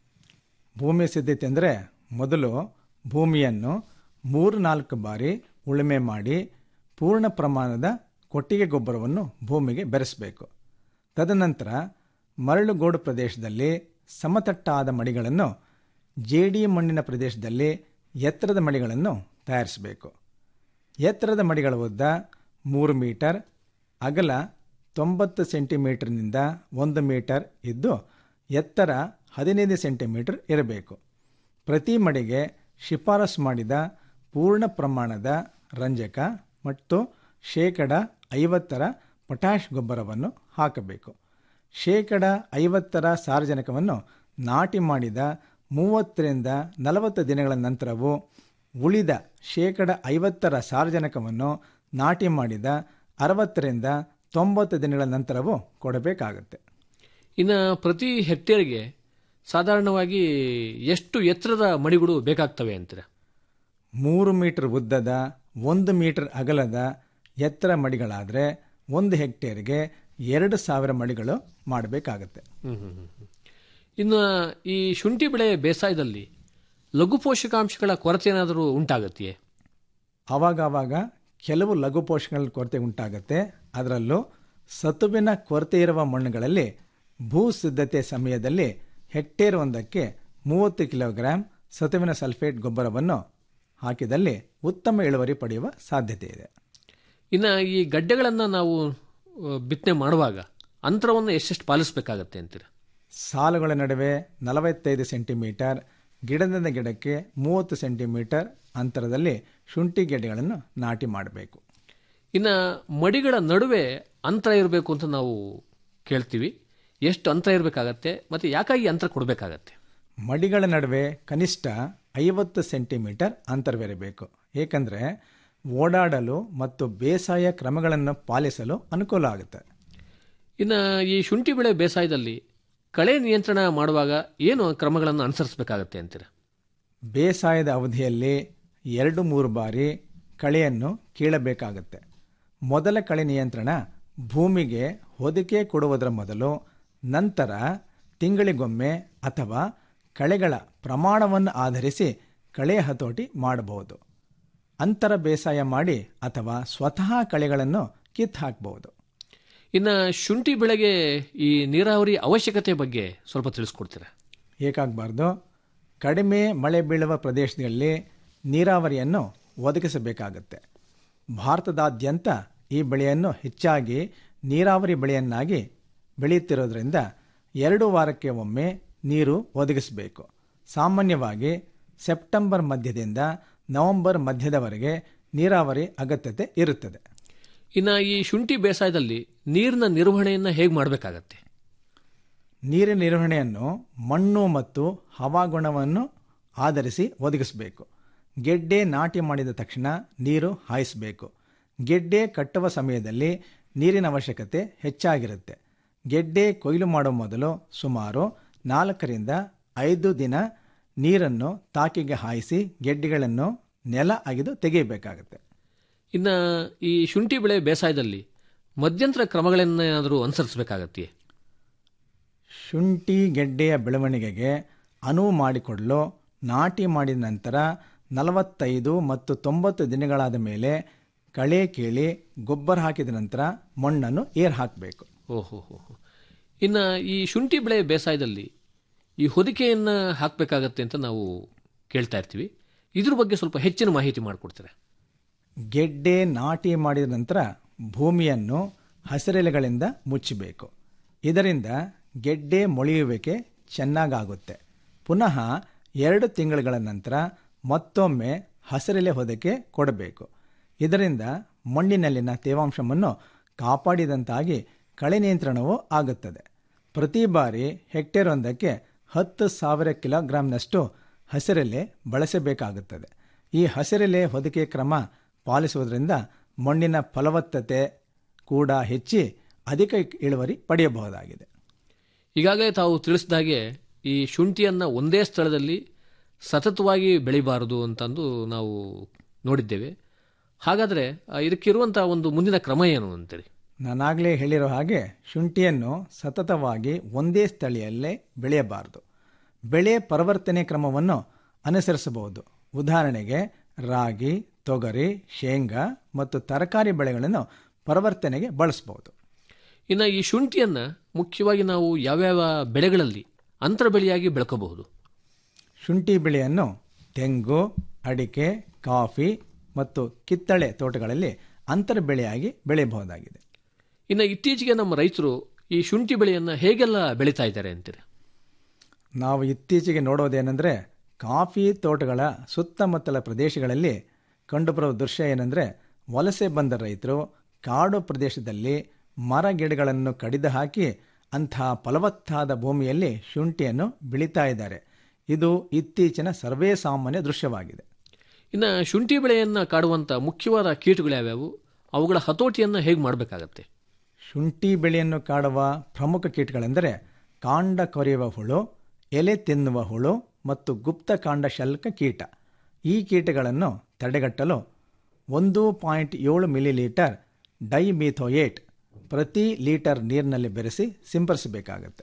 ಭೂಮಿ ಸಿದ್ಧತೆ ಅಂದರೆ ಮೊದಲು ಭೂಮಿಯನ್ನು ಮೂರು ನಾಲ್ಕು ಬಾರಿ ಉಳುಮೆ ಮಾಡಿ ಪೂರ್ಣ ಪ್ರಮಾಣದ ಕೊಟ್ಟಿಗೆ ಗೊಬ್ಬರವನ್ನು ಭೂಮಿಗೆ ಬೆರೆಸಬೇಕು ತದನಂತರ ಮರಳುಗೋಡು ಪ್ರದೇಶದಲ್ಲಿ ಸಮತಟ್ಟಾದ ಮಡಿಗಳನ್ನು ಜೇಡಿ ಮಣ್ಣಿನ ಪ್ರದೇಶದಲ್ಲಿ ಎತ್ತರದ ಮಡಿಗಳನ್ನು ತಯಾರಿಸಬೇಕು ಎತ್ತರದ ಮಡಿಗಳ ಉದ್ದ ಮೂರು ಮೀಟರ್ ಅಗಲ ತೊಂಬತ್ತು ಸೆಂಟಿಮೀಟರ್ನಿಂದ ಒಂದು ಮೀಟರ್ ಇದ್ದು ಎತ್ತರ ಹದಿನೈದು ಸೆಂಟಿಮೀಟರ್ ಇರಬೇಕು ಪ್ರತಿ ಮಡಿಗೆ ಶಿಫಾರಸು ಮಾಡಿದ ಪೂರ್ಣ ಪ್ರಮಾಣದ ರಂಜಕ ಮತ್ತು ಶೇಕಡ ಐವತ್ತರ ಪೊಟ್ಯಾಷ್ ಗೊಬ್ಬರವನ್ನು ಹಾಕಬೇಕು ಶೇಕಡ ಐವತ್ತರ ಸಾರಜನಕವನ್ನು ನಾಟಿ ಮಾಡಿದ ಮೂವತ್ತರಿಂದ ನಲವತ್ತು ದಿನಗಳ ನಂತರವೂ ಉಳಿದ ಶೇಕಡ ಐವತ್ತರ ಸಾರಜನಕವನ್ನು ನಾಟಿ ಮಾಡಿದ ಅರವತ್ತರಿಂದ ತೊಂಬತ್ತು ದಿನಗಳ ನಂತರವೂ ಕೊಡಬೇಕಾಗುತ್ತೆ
ಇನ್ನು ಪ್ರತಿ ಹೆಕ್ಟೇರ್ಗೆ ಸಾಧಾರಣವಾಗಿ ಎಷ್ಟು ಎತ್ತರದ ಮಡಿಗಳು ಬೇಕಾಗ್ತವೆ ಅಂತೀರ
ಮೂರು ಮೀಟರ್ ಉದ್ದದ ಒಂದು ಮೀಟರ್ ಅಗಲದ ಎತ್ತರ ಮಡಿಗಳಾದರೆ ಒಂದು ಹೆಕ್ಟೇರ್ಗೆ ಎರಡು ಸಾವಿರ ಮಡಿಗಳು ಮಾಡಬೇಕಾಗತ್ತೆ
ಹ್ಮ್, ಹ್ಮ್, ಹ್ಮ್, ಹ್ಮ್. ಇನ್ನು ಈ ಶುಂಠಿ ಬೆಳೆ ಬೇಸಾಯದಲ್ಲಿ ಲಘು ಪೋಷಕಾಂಶಗಳ ಕೊರತೆ ಏನಾದರೂ ಉಂಟಾಗತ್ತೆಯೇ
ಆವಾಗವಾಗ ಕೆಲವು ಲಘು ಪೋಷಕಗಳ ಕೊರತೆ ಉಂಟಾಗುತ್ತೆ ಅದರಲ್ಲೂ ಸತುವಿನ ಕೊರತೆ ಇರುವ ಮಣ್ಣುಗಳಲ್ಲಿ ಭೂ ಸಿದ್ಧತೆ ಸಮಯದಲ್ಲಿ ಹೆಕ್ಟೇರ್ ಒಂದಕ್ಕೆ ಮೂವತ್ತು ಕಿಲೋಗ್ರಾಂ ಸತುವಿನ ಸಲ್ಫೇಟ್ ಗೊಬ್ಬರವನ್ನು ಹಾಕಿದಲ್ಲಿ ಉತ್ತಮ ಇಳುವರಿ ಪಡೆಯುವ ಸಾಧ್ಯತೆ ಇದೆ
ಇನ್ನು ಈ ಗಡ್ಡೆಗಳನ್ನು ನಾವು ಆ, ಬಿತ್ತನೆ ಮಾಡುವಾಗ ಅಂತರವನ್ನು ಎಷ್ಟೆಷ್ಟು ಪಾಲಿಸಬೇಕಾಗತ್ತೆ ಅಂತೀರ
ಸಾಲುಗಳ ನಡುವೆ ನಲವತ್ತೈದು ಸೆಂಟಿಮೀಟರ್ ಗಿಡದಿಂದ ಗಿಡಕ್ಕೆ ಮೂವತ್ತು ಸೆಂಟಿಮೀಟರ್ ಅಂತರದಲ್ಲಿ ಶುಂಠಿ ಗೆಡ್ಡೆಗಳನ್ನು ನಾಟಿ ಮಾಡಬೇಕು
ಇನ್ನು ಮಡಿಗಳ ನಡುವೆ ಅಂತರ ಇರಬೇಕು ಅಂತ ನಾವು ಕೇಳ್ತೀವಿ ಎಷ್ಟು ಅಂತರ ಇರಬೇಕಾಗತ್ತೆ ಮತ್ತು ಯಾಕಾಗಿ ಅಂತರ ಕೊಡಬೇಕಾಗತ್ತೆ
ಮಡಿಗಳ ನಡುವೆ ಕನಿಷ್ಠ ಐವತ್ತು ಸೆಂಟಿಮೀಟರ್ ಅಂತರವಿರಬೇಕು ಏಕೆಂದರೆ ಓಡಾಡಲು ಮತ್ತು ಬೇಸಾಯ ಕ್ರಮಗಳನ್ನು ಪಾಲಿಸಲು ಅನುಕೂಲ ಆಗುತ್ತೆ
ಇನ್ನು ಈ ಶುಂಠಿ ಬೆಳೆ ಬೇಸಾಯದಲ್ಲಿ ಕಳೆ ನಿಯಂತ್ರಣ ಮಾಡುವಾಗ ಏನು ಕ್ರಮಗಳನ್ನು ಅನುಸರಿಸಬೇಕಾಗತ್ತೆ ಅಂತೀರ
ಬೇಸಾಯದ ಅವಧಿಯಲ್ಲಿ ಎರಡು ಮೂರು ಬಾರಿ ಕಳೆಯನ್ನು ಕೀಳಬೇಕಾಗುತ್ತೆ ಮೊದಲ ಕಳೆ ನಿಯಂತ್ರಣ ಭೂಮಿಗೆ ಹೊದಿಕೆ ಕೊಡುವುದರ ಮೊದಲು ನಂತರ ತಿಂಗಳಿಗೊಮ್ಮೆ ಅಥವಾ ಕಳೆಗಳ ಪ್ರಮಾಣವನ್ನು ಆಧರಿಸಿ ಕಳೆ ಹತೋಟಿ ಮಾಡಬಹುದು ಅಂತರ ಬೇಸಾಯ ಮಾಡಿ ಅಥವಾ ಸ್ವತಃ ಕಳೆಗಳನ್ನು ಕಿತ್ತು ಹಾಕ್ಬೋದು
ಇನ್ನು ಶುಂಠಿ ಬೆಳೆಗೆ ಈ ನೀರಾವರಿ ಅವಶ್ಯಕತೆ ಬಗ್ಗೆ ಸ್ವಲ್ಪ ತಿಳಿಸ್ಕೊಡ್ತೀರಾ
ಏಕಾಗಬಾರ್ದು ಕಡಿಮೆ ಮಳೆ ಬೀಳುವ ಪ್ರದೇಶಗಳಲ್ಲಿ ನೀರಾವರಿಯನ್ನು ಒದಗಿಸಬೇಕಾಗುತ್ತೆ ಭಾರತದಾದ್ಯಂತ ಈ ಬೆಳೆಯನ್ನು ಹೆಚ್ಚಾಗಿ ನೀರಾವರಿ ಬೆಳೆಯನ್ನಾಗಿ ಬೆಳೆಯುತ್ತಿರೋದ್ರಿಂದ ಎರಡು ವಾರಕ್ಕೆ ಒಮ್ಮೆ ನೀರು ಒದಗಿಸಬೇಕು ಸಾಮಾನ್ಯವಾಗಿ ಸೆಪ್ಟೆಂಬರ್ ಮಧ್ಯದಿಂದ ನವೆಂಬರ್ ಮಧ್ಯದವರೆಗೆ ನೀರಾವರಿ ಅಗತ್ಯತೆ ಇರುತ್ತದೆ
ಇನ್ನು ಈ ಶುಂಠಿ ಬೇಸಾಯದಲ್ಲಿ ನೀರಿನ ನಿರ್ವಹಣೆಯನ್ನು ಹೇಗೆ ಮಾಡಬೇಕಾಗತ್ತೆ
ನೀರಿನ ನಿರ್ವಹಣೆಯನ್ನು ಮಣ್ಣು ಮತ್ತು ಹವಾಗುಣವನ್ನು ಆಧರಿಸಿ ಒದಗಿಸಬೇಕು ಗೆಡ್ಡೆ ನಾಟಿ ಮಾಡಿದ ತಕ್ಷಣ ನೀರು ಹಾಯಿಸಬೇಕು ಗೆಡ್ಡೆ ಕಟ್ಟುವ ಸಮಯದಲ್ಲಿ ನೀರಿನ ಅವಶ್ಯಕತೆ ಹೆಚ್ಚಾಗಿರುತ್ತೆ ಗೆಡ್ಡೆ ಕೊಯ್ಲು ಮಾಡುವ ಮೊದಲು ಸುಮಾರು ನಾಲ್ಕರಿಂದ ಐದು ದಿನ ನೀರನ್ನು ತಾಕಿಗೆ ಹಾಯಿಸಿ ಗೆಡ್ಡೆಗಳನ್ನು ನೆಲ ಅಗೆದು ತೆಗೆಯಬೇಕಾಗುತ್ತೆ
ಇನ್ನು ಈ ಶುಂಠಿ ಬೆಳೆ ಬೇಸಾಯದಲ್ಲಿ ಮಧ್ಯಂತರ ಕ್ರಮಗಳನ್ನೇನಾದರೂ ಅನುಸರಿಸಬೇಕಾಗತ್ತೆ
ಶುಂಠಿ ಗೆಡ್ಡೆಯ ಬೆಳವಣಿಗೆಗೆ ಅನುವು ಮಾಡಿಕೊಡಲು ನಾಟಿ ಮಾಡಿದ ನಂತರ ನಲವತ್ತೈದು ಮತ್ತು ತೊಂಬತ್ತು ದಿನಗಳಾದ ಮೇಲೆ ಕಳೆ ಕೀಳಿ ಗೊಬ್ಬರ ಹಾಕಿದ ನಂತರ ಮಣ್ಣನ್ನು ಏರ್ ಹಾಕಬೇಕು
ಓಹೋ ಹೋ ಇನ್ನು ಈ ಶುಂಠಿ ಬೆಳೆ ಬೇಸಾಯದಲ್ಲಿ ಈ ಹೊದಿಕೆಯನ್ನು ಹಾಕಬೇಕಾಗತ್ತೆ ಅಂತ ನಾವು ಕೇಳ್ತಾ ಇರ್ತೀವಿ ಇದ್ರ ಬಗ್ಗೆ ಸ್ವಲ್ಪ ಹೆಚ್ಚಿನ ಮಾಹಿತಿ ಮಾಡಿಕೊಡ್ತೀರಾ
ಗೆಡ್ಡೆ ನಾಟಿ ಮಾಡಿದ ನಂತರ ಭೂಮಿಯನ್ನು ಹಸಿರೆಲೆಗಳಿಂದ ಮುಚ್ಚಬೇಕು ಇದರಿಂದ ಗೆಡ್ಡೆ ಮೊಳೆಯುವಿಕೆ ಚೆನ್ನಾಗಾಗುತ್ತೆ ಪುನಃ ಎರಡು ತಿಂಗಳುಗಳ ನಂತರ ಮತ್ತೊಮ್ಮೆ ಹಸಿರೆಲೆ ಹೊದಕೆ ಕೊಡಬೇಕು ಇದರಿಂದ ಮಣ್ಣಿನಲ್ಲಿನ ತೇವಾಂಶವನ್ನು ಕಾಪಾಡಿದಂತಾಗಿ ಕಳೆ ನಿಯಂತ್ರಣವೂ ಆಗುತ್ತದೆ ಪ್ರತಿ ಬಾರಿ ಹೆಕ್ಟೇರ್ ಒಂದಕ್ಕೆ ಹತ್ತು ಸಾವಿರ ಕಿಲೋಗ್ರಾಂನಷ್ಟು ಹಸಿರೆಲೆ ಬಳಸಬೇಕಾಗುತ್ತದೆ ಈ ಹಸಿರೆಲೆ ಹೊದಿಕೆ ಕ್ರಮ ಪಾಲಿಸುವುದರಿಂದ ಮಣ್ಣಿನ ಫಲವತ್ತತೆ ಕೂಡ ಹೆಚ್ಚಿ ಅಧಿಕ ಇಳುವರಿ ಪಡೆಯಬಹುದಾಗಿದೆ
ಈಗಾಗಲೇ ತಾವು ತಿಳಿಸಿದಾಗೆ ಈ ಶುಂಠಿಯನ್ನು ಒಂದೇ ಸ್ಥಳದಲ್ಲಿ ಸತತವಾಗಿ ಬೆಳಿಬಾರದು ಅಂತಂದು ನಾವು ನೋಡಿದ್ದೇವೆ ಹಾಗಾದರೆ ಆ, ಇದಕ್ಕಿರುವಂಥ ಒಂದು ಮುಂದಿನ ಕ್ರಮ ಏನು ಅಂತೀರಿ
ನಾನಾಗಲೇ ಹೇಳಿರೋ ಹಾಗೆ ಶುಂಠಿಯನ್ನು ಸತತವಾಗಿ ಒಂದೇ ಸ್ಥಳಿಯಲ್ಲೇ ಬೆಳೆಯಬಾರದು ಬೆಳೆ ಪರಿವರ್ತನೆ ಕ್ರಮವನ್ನು ಅನುಸರಿಸಬಹುದು ಉದಾಹರಣೆಗೆ ರಾಗಿ ತೊಗರಿ ಶೇಂಗಾ ಮತ್ತು ತರಕಾರಿ ಬೆಳೆಗಳನ್ನು ಪರಿವರ್ತನೆಗೆ ಬಳಸಬಹುದು
ಇನ್ನು ಈ ಶುಂಠಿಯನ್ನು ಮುಖ್ಯವಾಗಿ ನಾವು ಯಾವ್ಯಾವ ಬೆಳೆಗಳಲ್ಲಿ ಅಂತರ ಬೆಳೆಯಾಗಿ ಬೆಳ್ಕೋಬಹುದು
ಶುಂಠಿ ಬೆಳೆಯನ್ನು ತೆಂಗು ಅಡಿಕೆ ಕಾಫಿ ಮತ್ತು ಕಿತ್ತಳೆ ತೋಟಗಳಲ್ಲಿ ಅಂತರ ಬೆಳೆಯಾಗಿ ಬೆಳೆಯಬಹುದಾಗಿದೆ
ಇನ್ನು ಇತ್ತೀಚೆಗೆ ನಮ್ಮ ರೈತರು ಈ ಶುಂಠಿ ಬೆಳೆಯನ್ನು ಹೇಗೆಲ್ಲ ಬೆಳೀತಾ ಇದ್ದಾರೆ ಅಂತೀರಿ
ನಾವು ಇತ್ತೀಚೆಗೆ ನೋಡೋದೇನೆಂದರೆ ಕಾಫಿ ತೋಟಗಳ ಸುತ್ತಮುತ್ತಲ ಪ್ರದೇಶಗಳಲ್ಲಿ ಕಂಡುಬರುವ ದೃಶ್ಯ ಏನೆಂದರೆ ವಲಸೆ ಬಂದ ರೈತರು ಕಾಡು ಪ್ರದೇಶದಲ್ಲಿ ಮರ ಗಿಡಗಳನ್ನು ಕಡಿದು ಹಾಕಿ ಅಂತಹ ಫಲವತ್ತಾದ ಭೂಮಿಯಲ್ಲಿ ಶುಂಠಿಯನ್ನು ಬೆಳೀತಾ ಇದ್ದಾರೆ ಇದು ಇತ್ತೀಚಿನ ಸರ್ವೇ ಸಾಮಾನ್ಯ ದೃಶ್ಯವಾಗಿದೆ
ಇನ್ನು ಶುಂಠಿ ಬೆಳೆಯನ್ನು ಕಾಡುವಂಥ ಮುಖ್ಯವಾದ ಕೀಟಗಳು ಯಾವ್ಯಾವು ಅವುಗಳ ಹತೋಟಿಯನ್ನು ಹೇಗೆ ಮಾಡಬೇಕಾಗತ್ತೆ
ಶುಂಠಿ ಬೆಳೆಯನ್ನು ಕಾಡುವ ಪ್ರಮುಖ ಕೀಟಗಳೆಂದರೆ ಕಾಂಡ ಕೊರೆಯುವ ಹುಳು ಎಲೆ ತಿನ್ನುವ ಹುಳು ಮತ್ತು ಗುಪ್ತ ಕಾಂಡ ಶಲ್ಕ ಕೀಟ ಈ ಕೀಟಗಳನ್ನು ತಡೆಗಟ್ಟಲು ಒಂದು ಪಾಯಿಂಟ್ ಏಳು ಮಿಲಿಲೀಟರ್ ಡೈಮಿಥೋಯೇಟ್ ಪ್ರತಿ ಲೀಟರ್ ನೀರಿನಲ್ಲಿ ಬೆರೆಸಿ ಸಿಂಪಡಿಸಬೇಕಾಗತ್ತೆ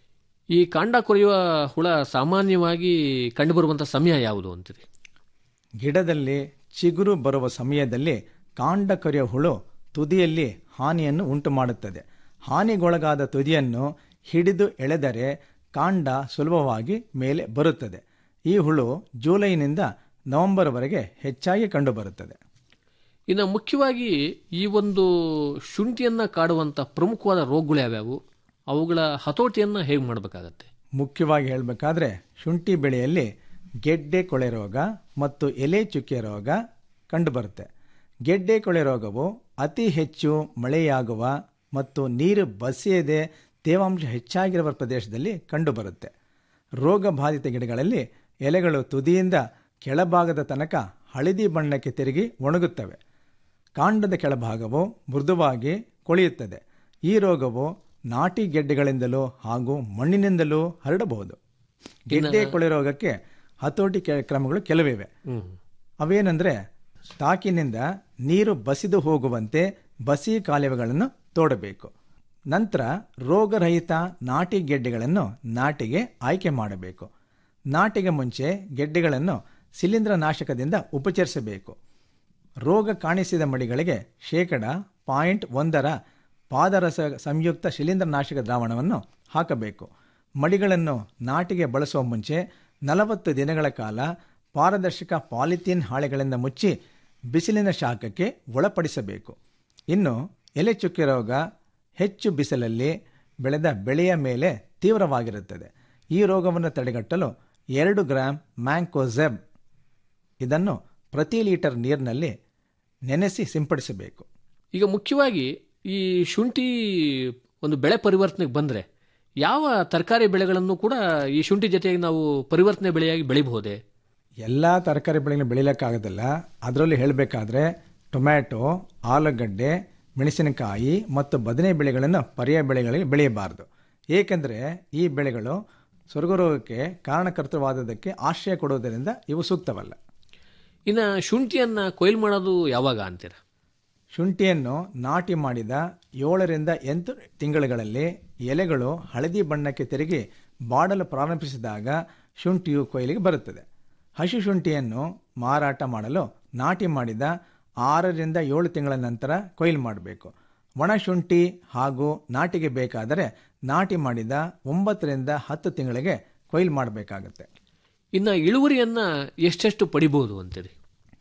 ಈ ಕಾಂಡ ಕೊರೆಯುವ ಹುಳ ಸಾಮಾನ್ಯವಾಗಿ ಕಂಡುಬರುವಂಥ ಸಮಯ ಯಾವುದು ಅಂತೀರಿ
ಗಿಡದಲ್ಲಿ ಚಿಗುರು ಬರುವ ಸಮಯದಲ್ಲಿ ಕಾಂಡ ಕೊರೆಯುವ ಹುಳು ತುದಿಯಲ್ಲಿ ಹಾನಿಯನ್ನು ಉಂಟು ಮಾಡುತ್ತದೆ ಹಾನಿಗೊಳಗಾದ ತುದಿಯನ್ನು ಹಿಡಿದು ಎಳೆದರೆ ಕಾಂಡ ಸುಲಭವಾಗಿ ಮೇಲೆ ಬರುತ್ತದೆ ಈ ಹುಳು ಜೂಲೈನಿಂದ ನವೆಂಬರ್ವರೆಗೆ ಹೆಚ್ಚಾಗಿ ಕಂಡುಬರುತ್ತದೆ
ಇನ್ನು ಮುಖ್ಯವಾಗಿ ಈ ಒಂದು ಶುಂಠಿಯನ್ನು ಕಾಡುವಂಥ ಪ್ರಮುಖವಾದ ರೋಗಗಳು ಯಾವ್ಯಾವು ಅವುಗಳ ಹತೋಟಿಯನ್ನು ಹೇಗೆ ಮಾಡಬೇಕಾಗತ್ತೆ
ಮುಖ್ಯವಾಗಿ ಹೇಳಬೇಕಾದ್ರೆ ಶುಂಠಿ ಬೆಳೆಯಲ್ಲಿ ಗೆಡ್ಡೆ ಕೊಳೆ ರೋಗ ಮತ್ತು ಎಲೆ ಚುಕ್ಕೆ ರೋಗ ಕಂಡುಬರುತ್ತೆ ಗೆಡ್ಡೆ ಕೊಳೆ ರೋಗವು ಅತಿ ಹೆಚ್ಚು ಮಳೆಯಾಗುವ ಮತ್ತು ನೀರು ಬಸಿಯದೆ ತೇವಾಂಶ ಹೆಚ್ಚಾಗಿರುವ ಪ್ರದೇಶದಲ್ಲಿ ಕಂಡುಬರುತ್ತೆ ರೋಗ ಬಾಧಿತ ಗಿಡಗಳಲ್ಲಿ ಎಲೆಗಳು ತುದಿಯಿಂದ ಕೆಳಭಾಗದ ತನಕ ಹಳದಿ ಬಣ್ಣಕ್ಕೆ ತಿರುಗಿ ಒಣಗುತ್ತವೆ ಕಾಂಡದ ಕೆಳಭಾಗವು ಮೃದುವಾಗಿ ಕೊಳೆಯುತ್ತದೆ ಈ ರೋಗವು ನಾಟಿ ಗೆಡ್ಡೆಗಳಿಂದಲೂ ಹಾಗೂ ಮಣ್ಣಿನಿಂದಲೂ ಹರಡಬಹುದು ಗೆಡ್ಡೆ ಕೊಳೆ ರೋಗಕ್ಕೆ ಹತೋಟಿ ಕೆ- ಕ್ರಮಗಳು ಕೆಲವಿವೆ ಅವೇನೆಂದರೆ ತಾಕಿನಿಂದ ನೀರು ಬಸಿದು ಹೋಗುವಂತೆ ಬಸಿ ಕಾಲುವೆಗಳನ್ನು ತೋಡಬೇಕು ನಂತರ ರೋಗರಹಿತ ನಾಟಿ ಗೆಡ್ಡೆಗಳನ್ನು ನಾಟಿಗೆ ಆಯ್ಕೆ ಮಾಡಬೇಕು ನಾಟಿಗೆ ಮುಂಚೆ ಗೆಡ್ಡೆಗಳನ್ನು ಶಿಲೀಂಧ್ರ ನಾಶಕದಿಂದ ಉಪಚರಿಸಬೇಕು ರೋಗ ಕಾಣಿಸಿದ ಮಡಿಗಳಿಗೆ ಶೇಕಡ ಪಾಯಿಂಟ್ ಒಂದರ ಪಾದರಸ ಸಂಯುಕ್ತ ಶಿಲೀಂಧ್ರನಾಶಕ ದ್ರಾವಣವನ್ನು ಹಾಕಬೇಕು ಮಡಿಗಳನ್ನು ನಾಟಿಗೆ ಬಳಸುವ ಮುಂಚೆ ನಲವತ್ತು ದಿನಗಳ ಕಾಲ ಪಾರದರ್ಶಕ ಪಾಲಿಥೀನ್ ಹಾಳೆಗಳಿಂದ ಮುಚ್ಚಿ ಬಿಸಿಲಿನ ಶಾಖಕ್ಕೆ ಒಳಪಡಿಸಬೇಕು ಇನ್ನು ಎಲೆ ಚುಕ್ಕೆ ರೋಗ ಹೆಚ್ಚು ಬಿಸಿಲಲ್ಲಿ ಬೆಳೆದ ಬೆಳೆಯ ಮೇಲೆ ತೀವ್ರವಾಗಿರುತ್ತದೆ ಈ ರೋಗವನ್ನು ತಡೆಗಟ್ಟಲು ಎರಡು ಗ್ರಾಂ ಮ್ಯಾಂಕೋಝೆಬ್ ಇದನ್ನು ಪ್ರತಿ ಲೀಟರ್ ನೀರಿನಲ್ಲಿ ನೆನೆಸಿ ಸಿಂಪಡಿಸಬೇಕು
ಈಗ ಮುಖ್ಯವಾಗಿ ಈ ಶುಂಠಿ ಒಂದು ಬೆಳೆ ಪರಿವರ್ತನೆಗೆ ಬಂದರೆ ಯಾವ ತರಕಾರಿ ಬೆಳೆಗಳನ್ನು ಕೂಡ ಈ ಶುಂಠಿ ಜೊತೆಗೆ ನಾವು ಪರಿವರ್ತನೆ ಬೆಳೆಯಾಗಿ ಬೆಳಿಬಹುದೇ
ಎಲ್ಲ ತರಕಾರಿ ಬೆಳೆಗಳನ್ನು ಬೆಳೀಲಿಕ್ಕಾಗೋದಿಲ್ಲ ಅದರಲ್ಲಿ ಹೇಳಬೇಕಾದ್ರೆ ಟೊಮ್ಯಾಟೊ ಆಲೂಗಡ್ಡೆ ಮೆಣಸಿನಕಾಯಿ ಮತ್ತು ಬದನೆ ಬೆಳೆಗಳನ್ನು ಪರ್ಯಾಯ ಬೆಳೆಗಳಿಗೆ ಬೆಳೆಯಬಾರದು ಏಕೆಂದರೆ ಈ ಬೆಳೆಗಳು ಸ್ವರ್ಗರೋಗಕ್ಕೆ ಕಾರಣಕರ್ತವಾದದಕ್ಕೆ ಆಶ್ರಯ ಕೊಡುವುದರಿಂದ ಇವು ಸೂಕ್ತವಲ್ಲ
ಇನ್ನು ಶುಂಠಿಯನ್ನು ಕೊಯ್ಲು ಮಾಡೋದು ಯಾವಾಗ ಅಂತೀರ
ಶುಂಠಿಯನ್ನು ನಾಟಿ ಮಾಡಿದ ಏಳರಿಂದ ಎಂಟು ತಿಂಗಳುಗಳಲ್ಲಿ ಎಲೆಗಳು ಹಳದಿ ಬಣ್ಣಕ್ಕೆ ತಿರುಗಿ ಬಾಡಲು ಪ್ರಾರಂಭಿಸಿದಾಗ ಶುಂಠಿಯು ಕೊಯ್ಲಿಗೆ ಬರುತ್ತದೆ ಹಸಿ ಶುಂಠಿಯನ್ನು ಮಾರಾಟ ಮಾಡಲು ನಾಟಿ ಮಾಡಿದ ಆರರಿಂದ ಏಳು ತಿಂಗಳ ನಂತರ ಕೊಯ್ಲು ಮಾಡಬೇಕು ಒಣ ಶುಂಠಿ ಹಾಗೂ ನಾಟಿಗೆ ಬೇಕಾದರೆ ನಾಟಿ ಮಾಡಿದ ಒಂಬತ್ತರಿಂದ ಹತ್ತು ತಿಂಗಳಿಗೆ ಕೊಯ್ಲು ಮಾಡಬೇಕಾಗುತ್ತೆ
ಇನ್ನು ಇಳುವರಿಯನ್ನು ಎಷ್ಟೆಷ್ಟು ಪಡಿಬಹುದು ಅಂತೀರಿ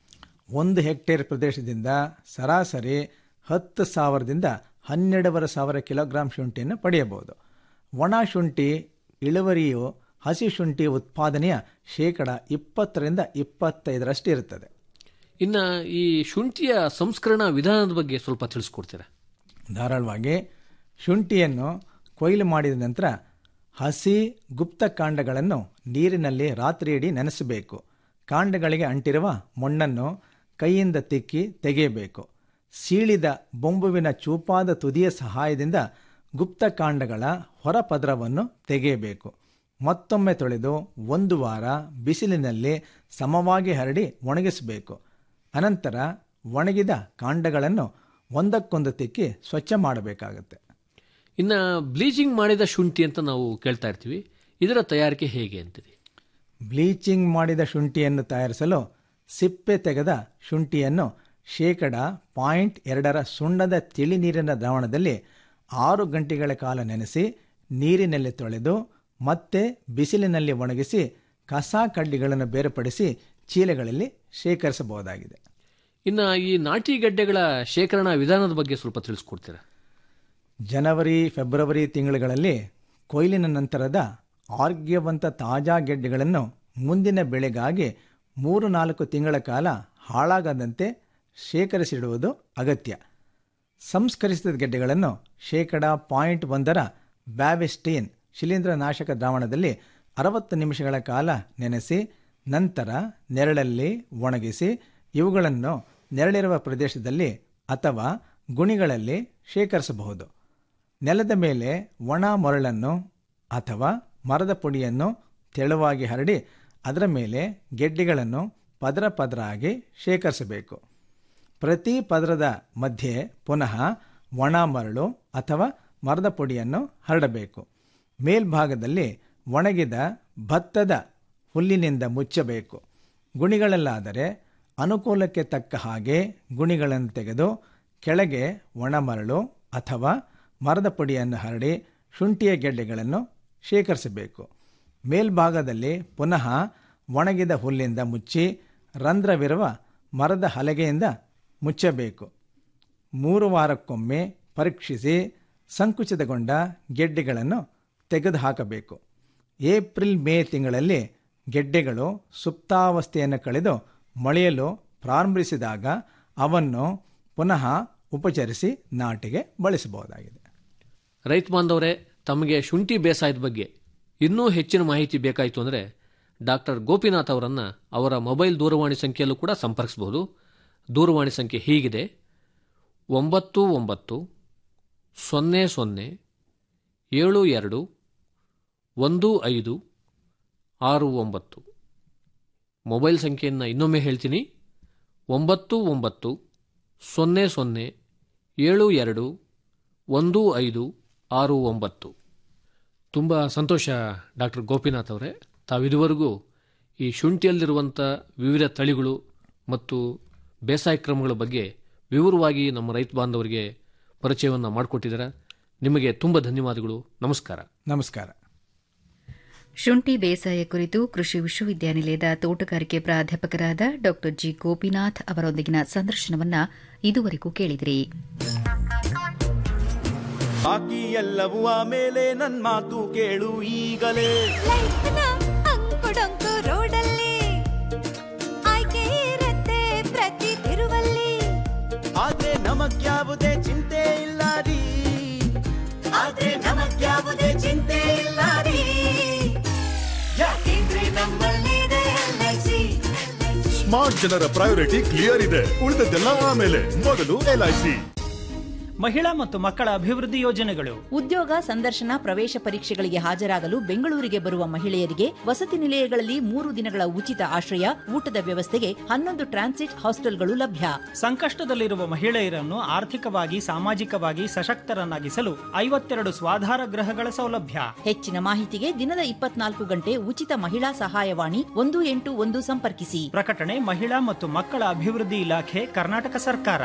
ಒಂದು ಹೆಕ್ಟೇರ್ ಪ್ರದೇಶದಿಂದ ಸರಾಸರಿ ಹತ್ತು ಸಾವಿರದಿಂದ ಹನ್ನೆರಡೂವರೆ ಸಾವಿರ ಕಿಲೋಗ್ರಾಂ ಶುಂಠಿಯನ್ನು ಪಡೆಯಬಹುದು ಒಣ ಶುಂಠಿ ಇಳುವರಿಯು ಹಸಿ ಶುಂಠಿ ಉತ್ಪಾದನೆಯ ಶೇಕಡ ಇಪ್ಪತ್ತರಿಂದ ಇಪ್ಪತ್ತೈದರಷ್ಟು ಇರುತ್ತದೆ
ಇನ್ನು ಈ ಶುಂಠಿಯ ಸಂಸ್ಕರಣಾ ವಿಧಾನದ ಬಗ್ಗೆ ಸ್ವಲ್ಪ ತಿಳಿಸ್ಕೊಡ್ತೀರಾ
ಧಾರಾಳವಾಗಿ ಶುಂಠಿಯನ್ನು ಕೊಯ್ಲು ಮಾಡಿದ ನಂತರ ಹಸಿ ಗುಪ್ತ ಕಾಂಡಗಳನ್ನು ನೀರಿನಲ್ಲಿ ರಾತ್ರಿಯಿಡೀ ನೆನೆಸಬೇಕು ಕಾಂಡಗಳಿಗೆ ಅಂಟಿರುವ ಮಣ್ಣನ್ನು ಕೈಯಿಂದ ತಿಕ್ಕಿ ತೆಗೆಯಬೇಕು ಸೀಳಿದ ಬೊಂಬುವಿನ ಚೂಪಾದ ತುದಿಯ ಸಹಾಯದಿಂದ ಗುಪ್ತ ಕಾಂಡಗಳ ಹೊರಪದರವನ್ನು ತೆಗೆಯಬೇಕು ಮತ್ತೊಮ್ಮೆ ತೊಳೆದು ಒಂದು ವಾರ ಬಿಸಿಲಿನಲ್ಲಿ ಸಮವಾಗಿ ಹರಡಿ ಒಣಗಿಸಬೇಕು ಅನಂತರ ಒಣಗಿದ ಕಾಂಡಗಳನ್ನು ಒಂದಕ್ಕೊಂದು ತಿಕ್ಕಿ ಸ್ವಚ್ಛ ಮಾಡಬೇಕಾಗುತ್ತೆ
ಇನ್ನು ಬ್ಲೀಚಿಂಗ್ ಮಾಡಿದ ಶುಂಠಿ ಅಂತ ನಾವು ಕೇಳ್ತಾ ಇರ್ತೀವಿ ಇದರ ತಯಾರಿಕೆ ಹೇಗೆ ಅಂತೀರಿ
ಬ್ಲೀಚಿಂಗ್ ಮಾಡಿದ ಶುಂಠಿಯನ್ನು ತಯಾರಿಸಲು ಸಿಪ್ಪೆ ತೆಗೆದ ಶುಂಠಿಯನ್ನು ಶೇಕಡ ಪಾಯಿಂಟ್ ಎರಡರ ಸುಣ್ಣದ ತಿಳಿ ನೀರಿನ ದ್ರಾವಣದಲ್ಲಿ ಆರು ಗಂಟೆಗಳ ಕಾಲ ನೆನೆಸಿ ನೀರಿನಲ್ಲಿ ತೊಳೆದು ಮತ್ತೆ ಬಿಸಿಲಿನಲ್ಲಿ ಒಣಗಿಸಿ ಕಸ ಕಡ್ಡಿಗಳನ್ನು ಬೇರ್ಪಡಿಸಿ ಚೀಲಗಳಲ್ಲಿ ಶೇಖರಿಸಬಹುದಾಗಿದೆ
ಇನ್ನು ಈ ನಾಟಿ ಗಡ್ಡೆಗಳ ಶೇಖರಣಾ ವಿಧಾನದ ಬಗ್ಗೆ ಸ್ವಲ್ಪ ತಿಳಿಸ್ಕೊಡ್ತೀರಾ
ಜನವರಿ ಫೆಬ್ರವರಿ ತಿಂಗಳುಗಳಲ್ಲಿ ಕೊಯ್ಲಿನ ನಂತರದ ಆರೋಗ್ಯವಂತ ತಾಜಾ ಗೆಡ್ಡೆಗಳನ್ನು ಮುಂದಿನ ಬೆಳೆಗಾಗಿ ಮೂರು ನಾಲ್ಕು ತಿಂಗಳ ಕಾಲ ಹಾಳಾಗದಂತೆ ಶೇಖರಿಸಿಡುವುದು ಅಗತ್ಯ ಸಂಸ್ಕರಿಸಿದ ಗೆಡ್ಡೆಗಳನ್ನು ಶೇಕಡ ಪಾಯಿಂಟ್ ಒಂದರ ಬ್ಯಾವೆಸ್ಟೀನ್ ಶಿಲೀಂಧ್ರನಾಶಕ ದ್ರಾವಣದಲ್ಲಿ ಅರವತ್ತು ನಿಮಿಷಗಳ ಕಾಲ ನೆನೆಸಿ ನಂತರ ನೆರಳಲ್ಲಿ ಒಣಗಿಸಿ ಇವುಗಳನ್ನು ನೆರಳಿರುವ ಪ್ರದೇಶದಲ್ಲಿ ಅಥವಾ ಗುಣಿಗಳಲ್ಲಿ ಶೇಖರಿಸಬಹುದು ನೆಲದ ಮೇಲೆ ಒಣ ಮರಳನ್ನು ಅಥವಾ ಮರದ ಪುಡಿಯನ್ನು ತೆಳುವಾಗಿ ಹರಡಿ ಅದರ ಮೇಲೆ ಗೆಡ್ಡೆಗಳನ್ನು ಪದರ ಪದರ ಆಗಿ ಶೇಖರಿಸಬೇಕು ಪ್ರತಿ ಪದರದ ಮಧ್ಯೆ ಪುನಃ ಒಣ ಮರಳು ಅಥವಾ ಮರದ ಪುಡಿಯನ್ನು ಹರಡಬೇಕು ಮೇಲ್ಭಾಗದಲ್ಲಿ ಒಣಗಿದ ಭತ್ತದ ಹುಲ್ಲಿನಿಂದ ಮುಚ್ಚಬೇಕು ಗುಣಿಗಳಲ್ಲಾದರೆ ಅನುಕೂಲಕ್ಕೆ ತಕ್ಕ ಹಾಗೆ ಗುಣಿಗಳನ್ನು ತೆಗೆದು ಕೆಳಗೆ ಒಣಮರಳು ಅಥವಾ ಮರದ ಪುಡಿಯನ್ನು ಹರಡಿ ಶುಂಠಿಯ ಗೆಡ್ಡೆಗಳನ್ನು ಶೇಖರಿಸಬೇಕು ಮೇಲ್ಭಾಗದಲ್ಲಿ ಪುನಃ ಒಣಗಿದ ಹುಲ್ಲಿಂದ ಮುಚ್ಚಿ ರಂಧ್ರವಿರುವ ಮರದ ಹಲಗೆಯಿಂದ ಮುಚ್ಚಬೇಕು ಮೂರು ವಾರಕ್ಕೊಮ್ಮೆ ಪರೀಕ್ಷಿಸಿ ಸಂಕುಚಿತಗೊಂಡ ಗೆಡ್ಡೆಗಳನ್ನು ತೆಗೆದುಹಾಕಬೇಕು ಏಪ್ರಿಲ್ ಮೇ ತಿಂಗಳಲ್ಲಿ ಗೆಡ್ಡೆಗಳು ಸುಪ್ತಾವಸ್ಥೆಯನ್ನು ಕಳೆದು ಮೊಳೆಯಲು ಪ್ರಾರಂಭಿಸಿದಾಗ ಅವನ್ನು ಪುನಃ ಉಪಚರಿಸಿ ನಾಟಿಗೆ ಬಳಸಬಹುದಾಗಿದೆ
ರೈತ ಬಾಂಧವರೇ ತಮಗೆ ಶುಂಠಿ ಬೇಸಾಯದ ಬಗ್ಗೆ ಇನ್ನೂ ಹೆಚ್ಚಿನ ಮಾಹಿತಿ ಬೇಕಾಯಿತು ಅಂದರೆ ಡಾಕ್ಟರ್ ಗೋಪಿನಾಥ್ ಅವರನ್ನು ಅವರ ಮೊಬೈಲ್ ದೂರವಾಣಿ ಸಂಖ್ಯೆಯಲ್ಲೂ ಕೂಡ ಸಂಪರ್ಕಿಸಬಹುದು ದೂರವಾಣಿ ಸಂಖ್ಯೆ ಹೀಗಿದೆ ಒಂಬತ್ತು ಒಂಬತ್ತು ಸೊನ್ನೆ ಸೊನ್ನೆ ಏಳು ಎರಡು ಒಂದು ಐದು ಆರು ಒಂಬತ್ತು ಮೊಬೈಲ್ ಸಂಖ್ಯೆಯನ್ನು ಇನ್ನೊಮ್ಮೆ ಹೇಳ್ತೀನಿ ಒಂಬತ್ತು ಒಂಬತ್ತು ಸೊನ್ನೆ ಸೊನ್ನೆ ಏಳು ಎರಡು ಒಂದು ಐದು ಆರು ಒಂಬತ್ತು ತುಂಬ ಸಂತೋಷ ಡಾಕ್ಟರ್ ಗೋಪಿನಾಥ್ ಅವರೇ ತಾವಿದುವರೆಗೂ ಈ ಶುಂಠಿಯಲ್ಲಿರುವಂಥ ವಿವಿಧ ತಳಿಗಳು ಮತ್ತು ಬೇಸಾಯ ಕ್ರಮಗಳ ಬಗ್ಗೆ ವಿವರವಾಗಿ ನಮ್ಮ ರೈತ ಬಾಂಧವರಿಗೆ ಪರಿಚಯವನ್ನು ಮಾಡಿಕೊಟ್ಟಿದ್ದೀರಾ ನಿಮಗೆ ತುಂಬ ಧನ್ಯವಾದಗಳು ನಮಸ್ಕಾರ
ನಮಸ್ಕಾರ
ಶುಂಠಿ ಬೇಸಾಯ ಕುರಿತು ಕೃಷಿ ವಿಶ್ವವಿದ್ಯಾನಿಲಯದ ತೋಟಗಾರಿಕೆ ಪ್ರಾಧ್ಯಾಪಕರಾದ ಡಾ ಜಿ ಗೋಪಿನಾಥ್ ಅವರೊಂದಿಗಿನ ಸಂದರ್ಶನವನ್ನ ಇದುವರೆಗೂ ಕೇಳಿದಿರಿ
ಬಾಕಿ ಎಲ್ಲವೂ ಆಮೇಲೆ ನನ್ ಮಾತು ಕೇಳು ಈಗಲೇ
ಲೈಫ್ನ ಅಂಕುಡೊಂಕು ರೋಡಲ್ಲಿ ಆಯ್ಕೆ ಇರತ್ತೆ ಪ್ರತಿ ತಿರುವಲ್ಲಿ
ಆದ್ರೆ ನಮಗ್ಯಾವುದೇ ಚಿಂತೆ ಇಲ್ಲ ರೀ ಆದ್ರೆ ನಮಗ್ಯಾವುದೇ ಚಿಂತೆ ಇಲ್ಲ ರೀ ಯಾಕೆಂದ್ರೆ ನಮ್ಮಲ್ಲಿದೆ LIC.
ಸ್ಮಾರ್ಟ್ ಜನರ ಪ್ರಯಾರಿಟಿ ಕ್ಲಿಯರ್ ಇದೆ ಉಳಿದದ್ದೆಲ್ಲ ಆಮೇಲೆ ಮೊದಲು ಎಲ್ಐಸಿ
ಮಹಿಳಾ ಮತ್ತು ಮಕ್ಕಳ ಅಭಿವೃದ್ಧಿ ಯೋಜನೆಗಳು
ಉದ್ಯೋಗ ಸಂದರ್ಶನ ಪ್ರವೇಶ ಪರೀಕ್ಷೆಗಳಿಗೆ ಹಾಜರಾಗಲು ಬೆಂಗಳೂರಿಗೆ ಬರುವ ಮಹಿಳೆಯರಿಗೆ ವಸತಿ ನಿಲಯಗಳಲ್ಲಿ ಮೂರು ದಿನಗಳ ಉಚಿತ ಆಶ್ರಯ ಊಟದ ವ್ಯವಸ್ಥೆಗೆ ಹನ್ನೊಂದು ಟ್ರಾನ್ಸಿಟ್ ಹಾಸ್ಟೆಲ್ಗಳು ಲಭ್ಯ
ಸಂಕಷ್ಟದಲ್ಲಿರುವ ಮಹಿಳೆಯರನ್ನು ಆರ್ಥಿಕವಾಗಿ ಸಾಮಾಜಿಕವಾಗಿ ಸಶಕ್ತರನ್ನಾಗಿಸಲು ಐವತ್ತೆರಡು ಸ್ವಾಧಾರ ಗೃಹಗಳ ಸೌಲಭ್ಯ
ಹೆಚ್ಚಿನ ಮಾಹಿತಿಗೆ ದಿನದ ಇಪ್ಪತ್ನಾಲ್ಕು ಗಂಟೆ ಉಚಿತ ಮಹಿಳಾ ಸಹಾಯವಾಣಿ ಒಂದು ಎಂಟು ಒಂದು ಸಂಪರ್ಕಿಸಿ
ಪ್ರಕಟಣೆ ಮಹಿಳಾ ಮತ್ತು ಮಕ್ಕಳ ಅಭಿವೃದ್ಧಿ ಇಲಾಖೆ ಕರ್ನಾಟಕ ಸರ್ಕಾರ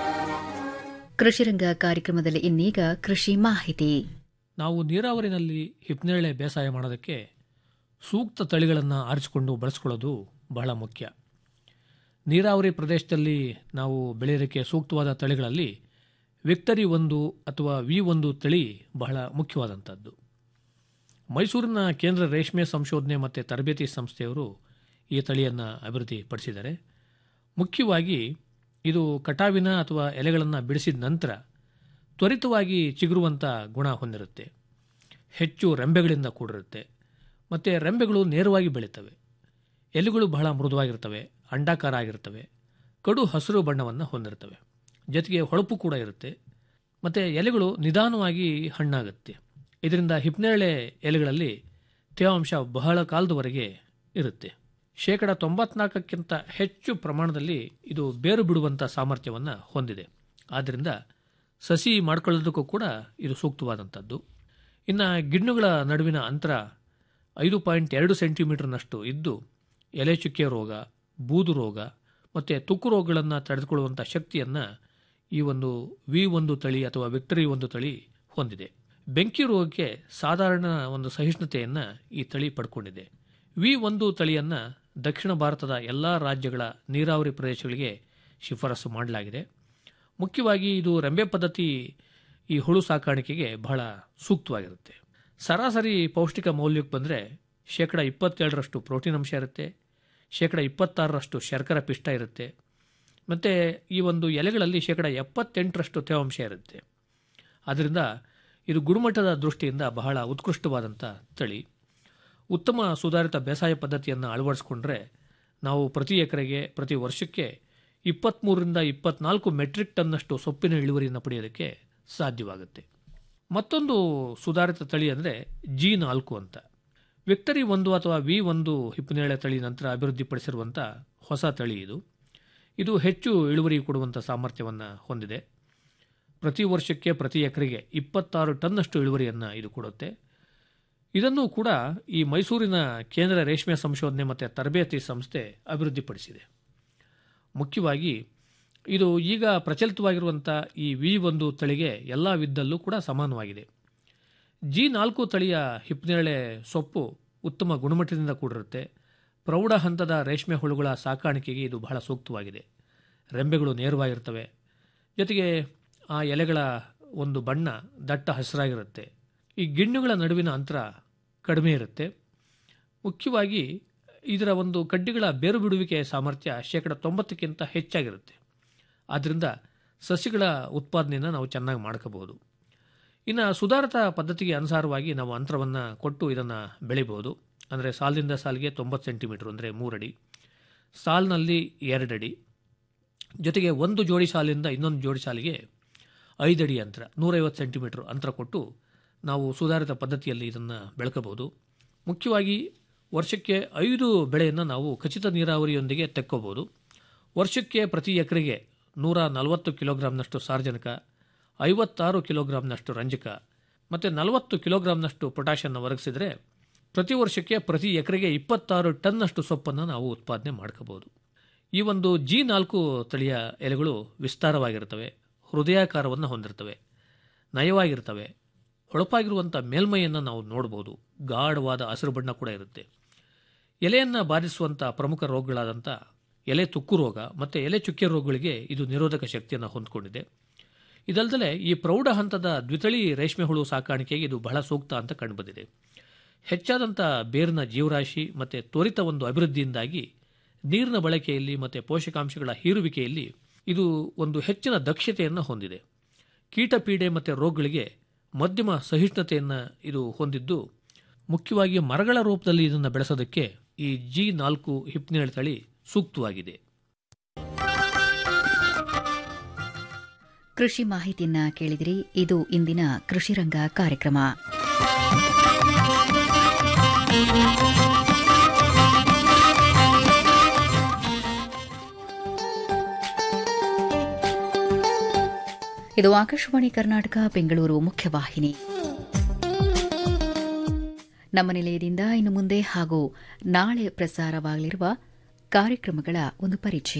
ಕೃಷಿರಂಗ ಕಾರ್ಯಕ್ರಮದಲ್ಲಿ ಇನ್ನೀಗ ಕೃಷಿ ಮಾಹಿತಿ
ನಾವು ನೀರಾವರಿನಲ್ಲಿ ಹಿಪ್ನೇರಳೆ ಬೇಸಾಯ ಮಾಡೋದಕ್ಕೆ ಸೂಕ್ತ ತಳಿಗಳನ್ನು ಆರಿಸಿಕೊಂಡು ಬಳಸ್ಕೊಳ್ಳೋದು ಬಹಳ ಮುಖ್ಯ ನೀರಾವರಿ ಪ್ರದೇಶದಲ್ಲಿ ನಾವು ಬೆಳೆಯೋದಕ್ಕೆ ಸೂಕ್ತವಾದ ತಳಿಗಳಲ್ಲಿ ವಿಕ್ಟರಿ ಒಂದು ಅಥವಾ ವಿ ಒಂದು ತಳಿ ಬಹಳ ಮುಖ್ಯವಾದಂಥದ್ದು ಮೈಸೂರಿನ ಕೇಂದ್ರ ರೇಷ್ಮೆ ಸಂಶೋಧನೆ ಮತ್ತು ತರಬೇತಿ ಸಂಸ್ಥೆಯವರು ಈ ತಳಿಯನ್ನು ಅಭಿವೃದ್ಧಿಪಡಿಸಿದ್ದಾರೆ ಮುಖ್ಯವಾಗಿ ಇದು ಕಟಾವಿನ ಅಥವಾ ಎಲೆಗಳನ್ನು ಬಿಡಿಸಿದ ನಂತರ ತ್ವರಿತವಾಗಿ ಚಿಗುರುವಂಥ ಗುಣ ಹೊಂದಿರುತ್ತೆ ಹೆಚ್ಚು ರೆಂಬೆಗಳಿಂದ ಕೂಡಿರುತ್ತೆ ಮತ್ತು ರೆಂಬೆಗಳು ನೇರವಾಗಿ ಬೆಳೀತವೆ ಎಲೆಗಳು ಬಹಳ ಮೃದುವಾಗಿರ್ತವೆ ಅಂಡಾಕಾರ ಆಗಿರ್ತವೆ ಕಡು ಹಸಿರು ಬಣ್ಣವನ್ನು ಹೊಂದಿರ್ತವೆ ಜೊತೆಗೆ ಹೊಳಪು ಕೂಡ ಇರುತ್ತೆ ಮತ್ತು ಎಲೆಗಳು ನಿಧಾನವಾಗಿ ಹಣ್ಣಾಗುತ್ತೆ ಇದರಿಂದ ಹಿಪ್ನೇರಳೆ ಎಲೆಗಳಲ್ಲಿ ತೇವಾಂಶ ಬಹಳ ಕಾಲದವರೆಗೆ ಇರುತ್ತೆ ಶೇಕಡ ತೊಂಬತ್ನಾಲ್ಕಕ್ಕಿಂತ ಹೆಚ್ಚು ಪ್ರಮಾಣದಲ್ಲಿ ಇದು ಬೇರು ಬಿಡುವಂಥ ಸಾಮರ್ಥ್ಯವನ್ನು ಹೊಂದಿದೆ ಆದ್ದರಿಂದ ಸಸಿ ಮಾಡ್ಕೊಳ್ಳೋದಕ್ಕೂ ಕೂಡ ಇದು ಸೂಕ್ತವಾದಂಥದ್ದು ಇನ್ನು ಗಿಣ್ಣುಗಳ ನಡುವಿನ ಅಂತರ ಐದು ಪಾಯಿಂಟ್ ಎರಡು ಸೆಂಟಿಮೀಟರ್ನಷ್ಟು ಇದ್ದು ಎಲೆ ಚುಕ್ಕೆ ರೋಗ ಬೂದು ರೋಗ ಮತ್ತು ತುಕ್ಕು ರೋಗಗಳನ್ನು ತಡೆದುಕೊಳ್ಳುವಂಥ ಶಕ್ತಿಯನ್ನು ಈ ಒಂದು ವಿ ಒಂದು ತಳಿ ಅಥವಾ ವಿಕ್ಟರಿ ಒಂದು ತಳಿ ಹೊಂದಿದೆ ಬೆಂಕಿ ರೋಗಕ್ಕೆ ಸಾಧಾರಣ ಒಂದು ಸಹಿಷ್ಣುತೆಯನ್ನು ಈ ತಳಿ ಪಡ್ಕೊಂಡಿದೆ ವಿ ಒಂದು ತಳಿಯನ್ನು ದಕ್ಷಿಣ ಭಾರತದ ಎಲ್ಲ ರಾಜ್ಯಗಳ ನೀರಾವರಿ ಪ್ರದೇಶಗಳಿಗೆ ಶಿಫಾರಸು ಮಾಡಲಾಗಿದೆ ಮುಖ್ಯವಾಗಿ ಇದು ರೆಂಬೆ ಪದ್ಧತಿ ಈ ಹುಳು ಸಾಕಾಣಿಕೆಗೆ ಬಹಳ ಸೂಕ್ತವಾಗಿರುತ್ತೆ ಸರಾಸರಿ ಪೌಷ್ಟಿಕ ಮೌಲ್ಯಕ್ಕೆ ಬಂದರೆ ಶೇಕಡ ಇಪ್ಪತ್ತೇಳರಷ್ಟು ಪ್ರೋಟೀನ್ ಅಂಶ ಇರುತ್ತೆ ಶೇಕಡ ಇಪ್ಪತ್ತಾರರಷ್ಟು ಶರ್ಕರ ಪಿಷ್ಟ ಇರುತ್ತೆ ಮತ್ತು ಈ ಒಂದು ಎಲೆಗಳಲ್ಲಿ ಶೇಕಡ ಎಪ್ಪತ್ತೆಂಟರಷ್ಟು ತೇವಾಂಶ ಇರುತ್ತೆ ಆದ್ದರಿಂದ ಇದು ಗುಣಮಟ್ಟದ ದೃಷ್ಟಿಯಿಂದ ಬಹಳ ಉತ್ಕೃಷ್ಟವಾದಂಥ ತಳಿ ಉತ್ತಮ ಸುಧಾರಿತ ಬೇಸಾಯ ಪದ್ಧತಿಯನ್ನು ಅಳವಡಿಸಿಕೊಂಡ್ರೆ ನಾವು ಪ್ರತಿ ಎಕರೆಗೆ ಪ್ರತಿ ವರ್ಷಕ್ಕೆ ಇಪ್ಪತ್ತ್ಮೂರರಿಂದ ಇಪ್ಪತ್ನಾಲ್ಕು ಮೆಟ್ರಿಕ್ ಟನ್ನಷ್ಟು ಸೊಪ್ಪಿನ ಇಳುವರಿಯನ್ನು ಪಡೆಯೋದಕ್ಕೆ ಸಾಧ್ಯವಾಗುತ್ತೆ ಮತ್ತೊಂದು ಸುಧಾರಿತ ತಳಿ ಅಂದರೆ ಜಿ ನಾಲ್ಕು ಅಂತ ವಿಕ್ಟರಿ ಒಂದು ಅಥವಾ ವಿ ಒಂದು ಹಿಪ್ಪನೇಳೆ ತಳಿ ನಂತರ ಅಭಿವೃದ್ಧಿಪಡಿಸಿರುವಂಥ ಹೊಸ ತಳಿ ಇದು ಇದು ಹೆಚ್ಚು ಇಳುವರಿ ಕೊಡುವಂಥ ಸಾಮರ್ಥ್ಯವನ್ನು ಹೊಂದಿದೆ ಪ್ರತಿ ವರ್ಷಕ್ಕೆ ಪ್ರತಿ ಎಕರೆಗೆ ಇಪ್ಪತ್ತಾರು ಟನ್ನಷ್ಟು ಇಳುವರಿಯನ್ನು ಇದು ಕೊಡುತ್ತೆ ಇದನ್ನು ಕೂಡ ಈ ಮೈಸೂರಿನ ಕೇಂದ್ರ ರೇಷ್ಮೆ ಸಂಶೋಧನೆ ಮತ್ತು ತರಬೇತಿ ಸಂಸ್ಥೆ ಅಭಿವೃದ್ಧಿಪಡಿಸಿದೆ ಮುಖ್ಯವಾಗಿ ಇದು ಈಗ ಪ್ರಚಲಿತವಾಗಿರುವಂಥ ಈ ವಿ ಒಂದು ತಳಿಗೆ ಎಲ್ಲ ವಿದ್ದಲ್ಲೂ ಕೂಡ ಸಮಾನವಾಗಿದೆ ಜಿ ನಾಲ್ಕು ತಳಿಯ ಹಿಪ್ನೇರಳೆ ಸೊಪ್ಪು ಉತ್ತಮ ಗುಣಮಟ್ಟದಿಂದ ಕೂಡಿರುತ್ತೆ ಪ್ರೌಢ ಹಂತದ ರೇಷ್ಮೆ ಹುಳುಗಳ ಸಾಕಾಣಿಕೆಗೆ ಇದು ಬಹಳ ಸೂಕ್ತವಾಗಿದೆ ರೆಂಬೆಗಳು ನೇರವಾಗಿರ್ತವೆ ಜೊತೆಗೆ ಆ ಎಲೆಗಳ ಒಂದು ಬಣ್ಣ ದಟ್ಟ ಹಸಿರಾಗಿರುತ್ತೆ ಈ ಗಿಣ್ಣುಗಳ ನಡುವಿನ ಅಂತರ ಕಡಿಮೆ ಇರುತ್ತೆ ಮುಖ್ಯವಾಗಿ ಇದರ ಒಂದು ಕಡ್ಡಿಗಳ ಬೇರು ಬಿಡುವಿಕೆ ಸಾಮರ್ಥ್ಯ ಶೇಕಡ ತೊಂಬತ್ತಕ್ಕಿಂತ ಹೆಚ್ಚಾಗಿರುತ್ತೆ ಆದ್ದರಿಂದ ಸಸಿಗಳ ಉತ್ಪಾದನೆಯನ್ನು ನಾವು ಚೆನ್ನಾಗಿ ಮಾಡ್ಕೋಬಹುದು ಇನ್ನು ಸುಧಾರಿತ ಪದ್ಧತಿಗೆ ಅನುಸಾರವಾಗಿ ನಾವು ಅಂತರವನ್ನು ಕೊಟ್ಟು ಇದನ್ನು ಬೆಳಿಬಹುದು ಅಂದರೆ ಸಾಲಿನಿಂದ ಸಾಲಿಗೆ ತೊಂಬತ್ತು ಸೆಂಟಿಮೀಟ್ರ್ ಅಂದರೆ ಮೂರಡಿ ಸಾಲಿನಲ್ಲಿ ಎರಡಡಿ ಜೊತೆಗೆ ಒಂದು ಜೋಡಿ ಸಾಲಿಂದ ಇನ್ನೊಂದು ಜೋಡಿ ಸಾಲಿಗೆ ಐದಡಿ ಅಂತರ ನೂರೈವತ್ತು ಸೆಂಟಿಮೀಟ್ರ್ ಅಂತರ ಕೊಟ್ಟು ನಾವು ಸುಧಾರಿತ ಪದ್ಧತಿಯಲ್ಲಿ ಇದನ್ನು ಬೆಳ್ಕೋಬಹುದು ಮುಖ್ಯವಾಗಿ ವರ್ಷಕ್ಕೆ ಐದು ಬೆಳೆಯನ್ನು ನಾವು ಖಚಿತ ನೀರಾವರಿಯೊಂದಿಗೆ ತೆಕ್ಕೋಬೋದು ವರ್ಷಕ್ಕೆ ಪ್ರತಿ ಎಕರೆಗೆ ನೂರ ನಲವತ್ತು ಕಿಲೋಗ್ರಾಂನಷ್ಟು ಸಾರ್ವಜನಿಕ ಐವತ್ತಾರು ಕಿಲೋಗ್ರಾಂನಷ್ಟು ರಂಜಕ ಮತ್ತು ನಲವತ್ತು ಕಿಲೋಗ್ರಾಂನಷ್ಟು ಪೊಟ್ಯಾಷನ್ನು ಒದಗಿಸಿದರೆ ಪ್ರತಿ ವರ್ಷಕ್ಕೆ ಪ್ರತಿ ಎಕರೆಗೆ ಇಪ್ಪತ್ತಾರು ಟನ್ನಷ್ಟು ಸೊಪ್ಪನ್ನು ನಾವು ಉತ್ಪಾದನೆ ಮಾಡ್ಕೋಬೋದು ಈ ಒಂದು ಜಿ ನಾಲ್ಕು ತಳಿಯ ಎಲೆಗಳು ವಿಸ್ತಾರವಾಗಿರ್ತವೆ ಹೃದಯಾಕಾರವನ್ನು ಹೊಂದಿರ್ತವೆ ನಯವಾಗಿರ್ತವೆ ಹೊಳಪಾಗಿರುವಂಥ ಮೇಲ್ಮೈಯನ್ನು ನಾವು ನೋಡ್ಬೋದು ಗಾಢವಾದ ಹಸಿರು ಬಣ್ಣ ಕೂಡ ಇರುತ್ತೆ ಎಲೆಯನ್ನು ಬಾಧಿಸುವಂಥ ಪ್ರಮುಖ ರೋಗಗಳಾದಂಥ ಎಲೆ ತುಕ್ಕು ರೋಗ ಮತ್ತು ಎಲೆ ಚುಕ್ಕೆ ರೋಗಗಳಿಗೆ ಇದು ನಿರೋಧಕ ಶಕ್ತಿಯನ್ನು ಹೊಂದಿಕೊಂಡಿದೆ ಇದಲ್ಲದೆ ಈ ಪ್ರೌಢ ಹಂತದ ದ್ವಿತಳಿ ರೇಷ್ಮೆ ಹುಳು ಸಾಕಾಣಿಕೆಗೆ ಇದು ಬಹಳ ಸೂಕ್ತ ಅಂತ ಕಂಡುಬಂದಿದೆ ಹೆಚ್ಚಾದಂಥ ಬೇರಿನ ಜೀವರಾಶಿ ಮತ್ತು ತ್ವರಿತ ಒಂದು ಅಭಿವೃದ್ಧಿಯಿಂದಾಗಿ ನೀರಿನ ಬಳಕೆಯಲ್ಲಿ ಮತ್ತು ಪೋಷಕಾಂಶಗಳ ಹೀರುವಿಕೆಯಲ್ಲಿ ಇದು ಒಂದು ಹೆಚ್ಚಿನ ದಕ್ಷತೆಯನ್ನು ಹೊಂದಿದೆ ಕೀಟ ಪೀಡೆ ಮತ್ತು ರೋಗಗಳಿಗೆ ಮಧ್ಯಮ ಸಹಿಷ್ಣುತೆಯನ್ನು ಇದು ಹೊಂದಿದ್ದು ಮುಖ್ಯವಾಗಿ ಮರಗಳ ರೂಪದಲ್ಲಿ ಇದನ್ನು ಬೆಳೆಸೋದಕ್ಕೆ ಈ ಜಿ ನಾಲ್ಕು ಹಿಪ್ನೇಳ್ ತಳಿ ಸೂಕ್ತವಾಗಿದೆ
ಕೃಷಿ ಮಾಹಿತಿಯನ್ನ ಕೇಳಿದಿರಿ ಇದು ಇಂದಿನ ಕೃಷಿ ರಂಗ ಕಾರ್ಯಕ್ರಮ ಇದು ಆಕಾಶವಾಣಿ ಕರ್ನಾಟಕ ಬೆಂಗಳೂರು ಮುಖ್ಯವಾಹಿನಿ ನಮ್ಮ ನಿಲಯದಿಂದ ಇನ್ನು ಮುಂದೆ ಹಾಗೂ ನಾಳೆ ಪ್ರಸಾರವಾಗಲಿರುವ ಕಾರ್ಯಕ್ರಮಗಳ ಒಂದು ಪರಿಚಯ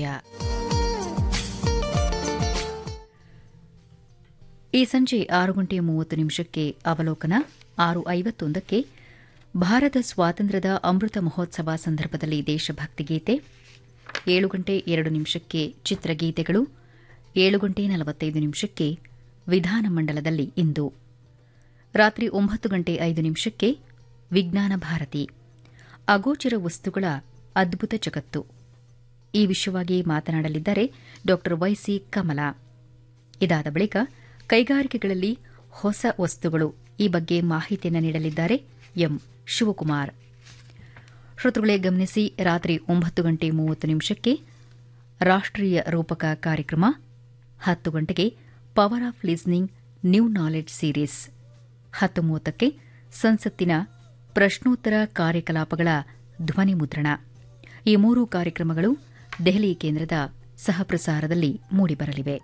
ಈ ಸಂಜೆ ಆರು ಗಂಟೆ ಮೂವತ್ತು ನಿಮಿಷಕ್ಕೆ ಅವಲೋಕನ ಆರು ಐವತ್ತೊಂದಕ್ಕೆ ಭಾರತ ಸ್ವಾತಂತ್ರ್ಯದ ಅಮೃತ ಮಹೋತ್ಸವ ಸಂದರ್ಭದಲ್ಲಿ ದೇಶಭಕ್ತಿ ಗೀತೆ ಏಳು ಗಂಟೆ ಎರಡು ನಿಮಿಷಕ್ಕೆ ಚಿತ್ರಗೀತೆಗಳು ಏಳು ಗಂಟೆ ನಲವತ್ತೈದು ನಿಮಿಷಕ್ಕೆ ವಿಧಾನಮಂಡಲದಲ್ಲಿ ಇಂದು ರಾತ್ರಿ ಒಂಬತ್ತು ಗಂಟೆ ಐದು ನಿಮಿಷಕ್ಕೆ ವಿಜ್ಞಾನ ಭಾರತಿ ಅಗೋಚರ ವಸ್ತುಗಳ ಅದ್ಭುತ ಜಗತ್ತು ಈ ವಿಷಯವಾಗಿ ಮಾತನಾಡಲಿದ್ದಾರೆ ಡಾ ವೈಸಿ ಕಮಲ ಇದಾದ ಬಳಿಕ ಕೈಗಾರಿಕೆಗಳಲ್ಲಿ ಹೊಸ ವಸ್ತುಗಳು ಈ ಬಗ್ಗೆ ಮಾಹಿತಿಯನ್ನು ನೀಡಲಿದ್ದಾರೆ ಎಂ ಶಿವಕುಮಾರ್ ಶ್ರೋತೃಗಳೇ ಗಮನಿಸಿ ರಾತ್ರಿ ಒಂಬತ್ತು ಗಂಟೆ ಮೂವತ್ತು ನಿಮಿಷಕ್ಕೆ ರಾಷ್ಟ್ರೀಯ ರೂಪಕ ಕಾರ್ಯಕ್ರಮ ಹತ್ತು ಗಂಟೆಗೆ power of listening new knowledge series ಹತ್ತು ಮೂವತ್ತಕ್ಕೆ ಸಂಸತ್ತಿನ ಪ್ರಶ್ನೋತ್ತರ ಕಾರ್ಯಕಲಾಪಗಳ ಧ್ವನಿ ಮುದ್ರಣ ಈ ಮೂರು ಕಾರ್ಯಕ್ರಮಗಳು ದೆಹಲಿ ಕೇಂದ್ರದ ಸಹಪ್ರಸಾರದಲ್ಲಿ ಮೂಡಿಬರಲಿವೆ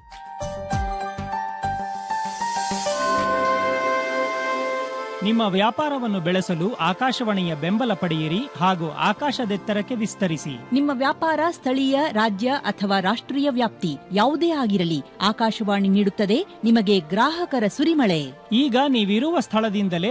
ನಿಮ್ಮ ವ್ಯಾಪಾರವನ್ನು ಬೆಳೆಸಲು ಆಕಾಶವಾಣಿಯ ಬೆಂಬಲ ಪಡೆಯಿರಿ ಹಾಗೂ ಆಕಾಶದೆತ್ತರಕ್ಕೆ ವಿಸ್ತರಿಸಿ
ನಿಮ್ಮ ವ್ಯಾಪಾರ ಸ್ಥಳೀಯ ರಾಜ್ಯ ಅಥವಾ ರಾಷ್ಟ್ರೀಯ ವ್ಯಾಪ್ತಿ ಯಾವುದೇ ಆಗಿರಲಿ ಆಕಾಶವಾಣಿ ನೀಡುತ್ತದೆ ನಿಮಗೆ ಗ್ರಾಹಕರ ಸುರಿಮಳೆ
ಈಗ ನೀವಿರುವ ಸ್ಥಳದಿಂದಲೇ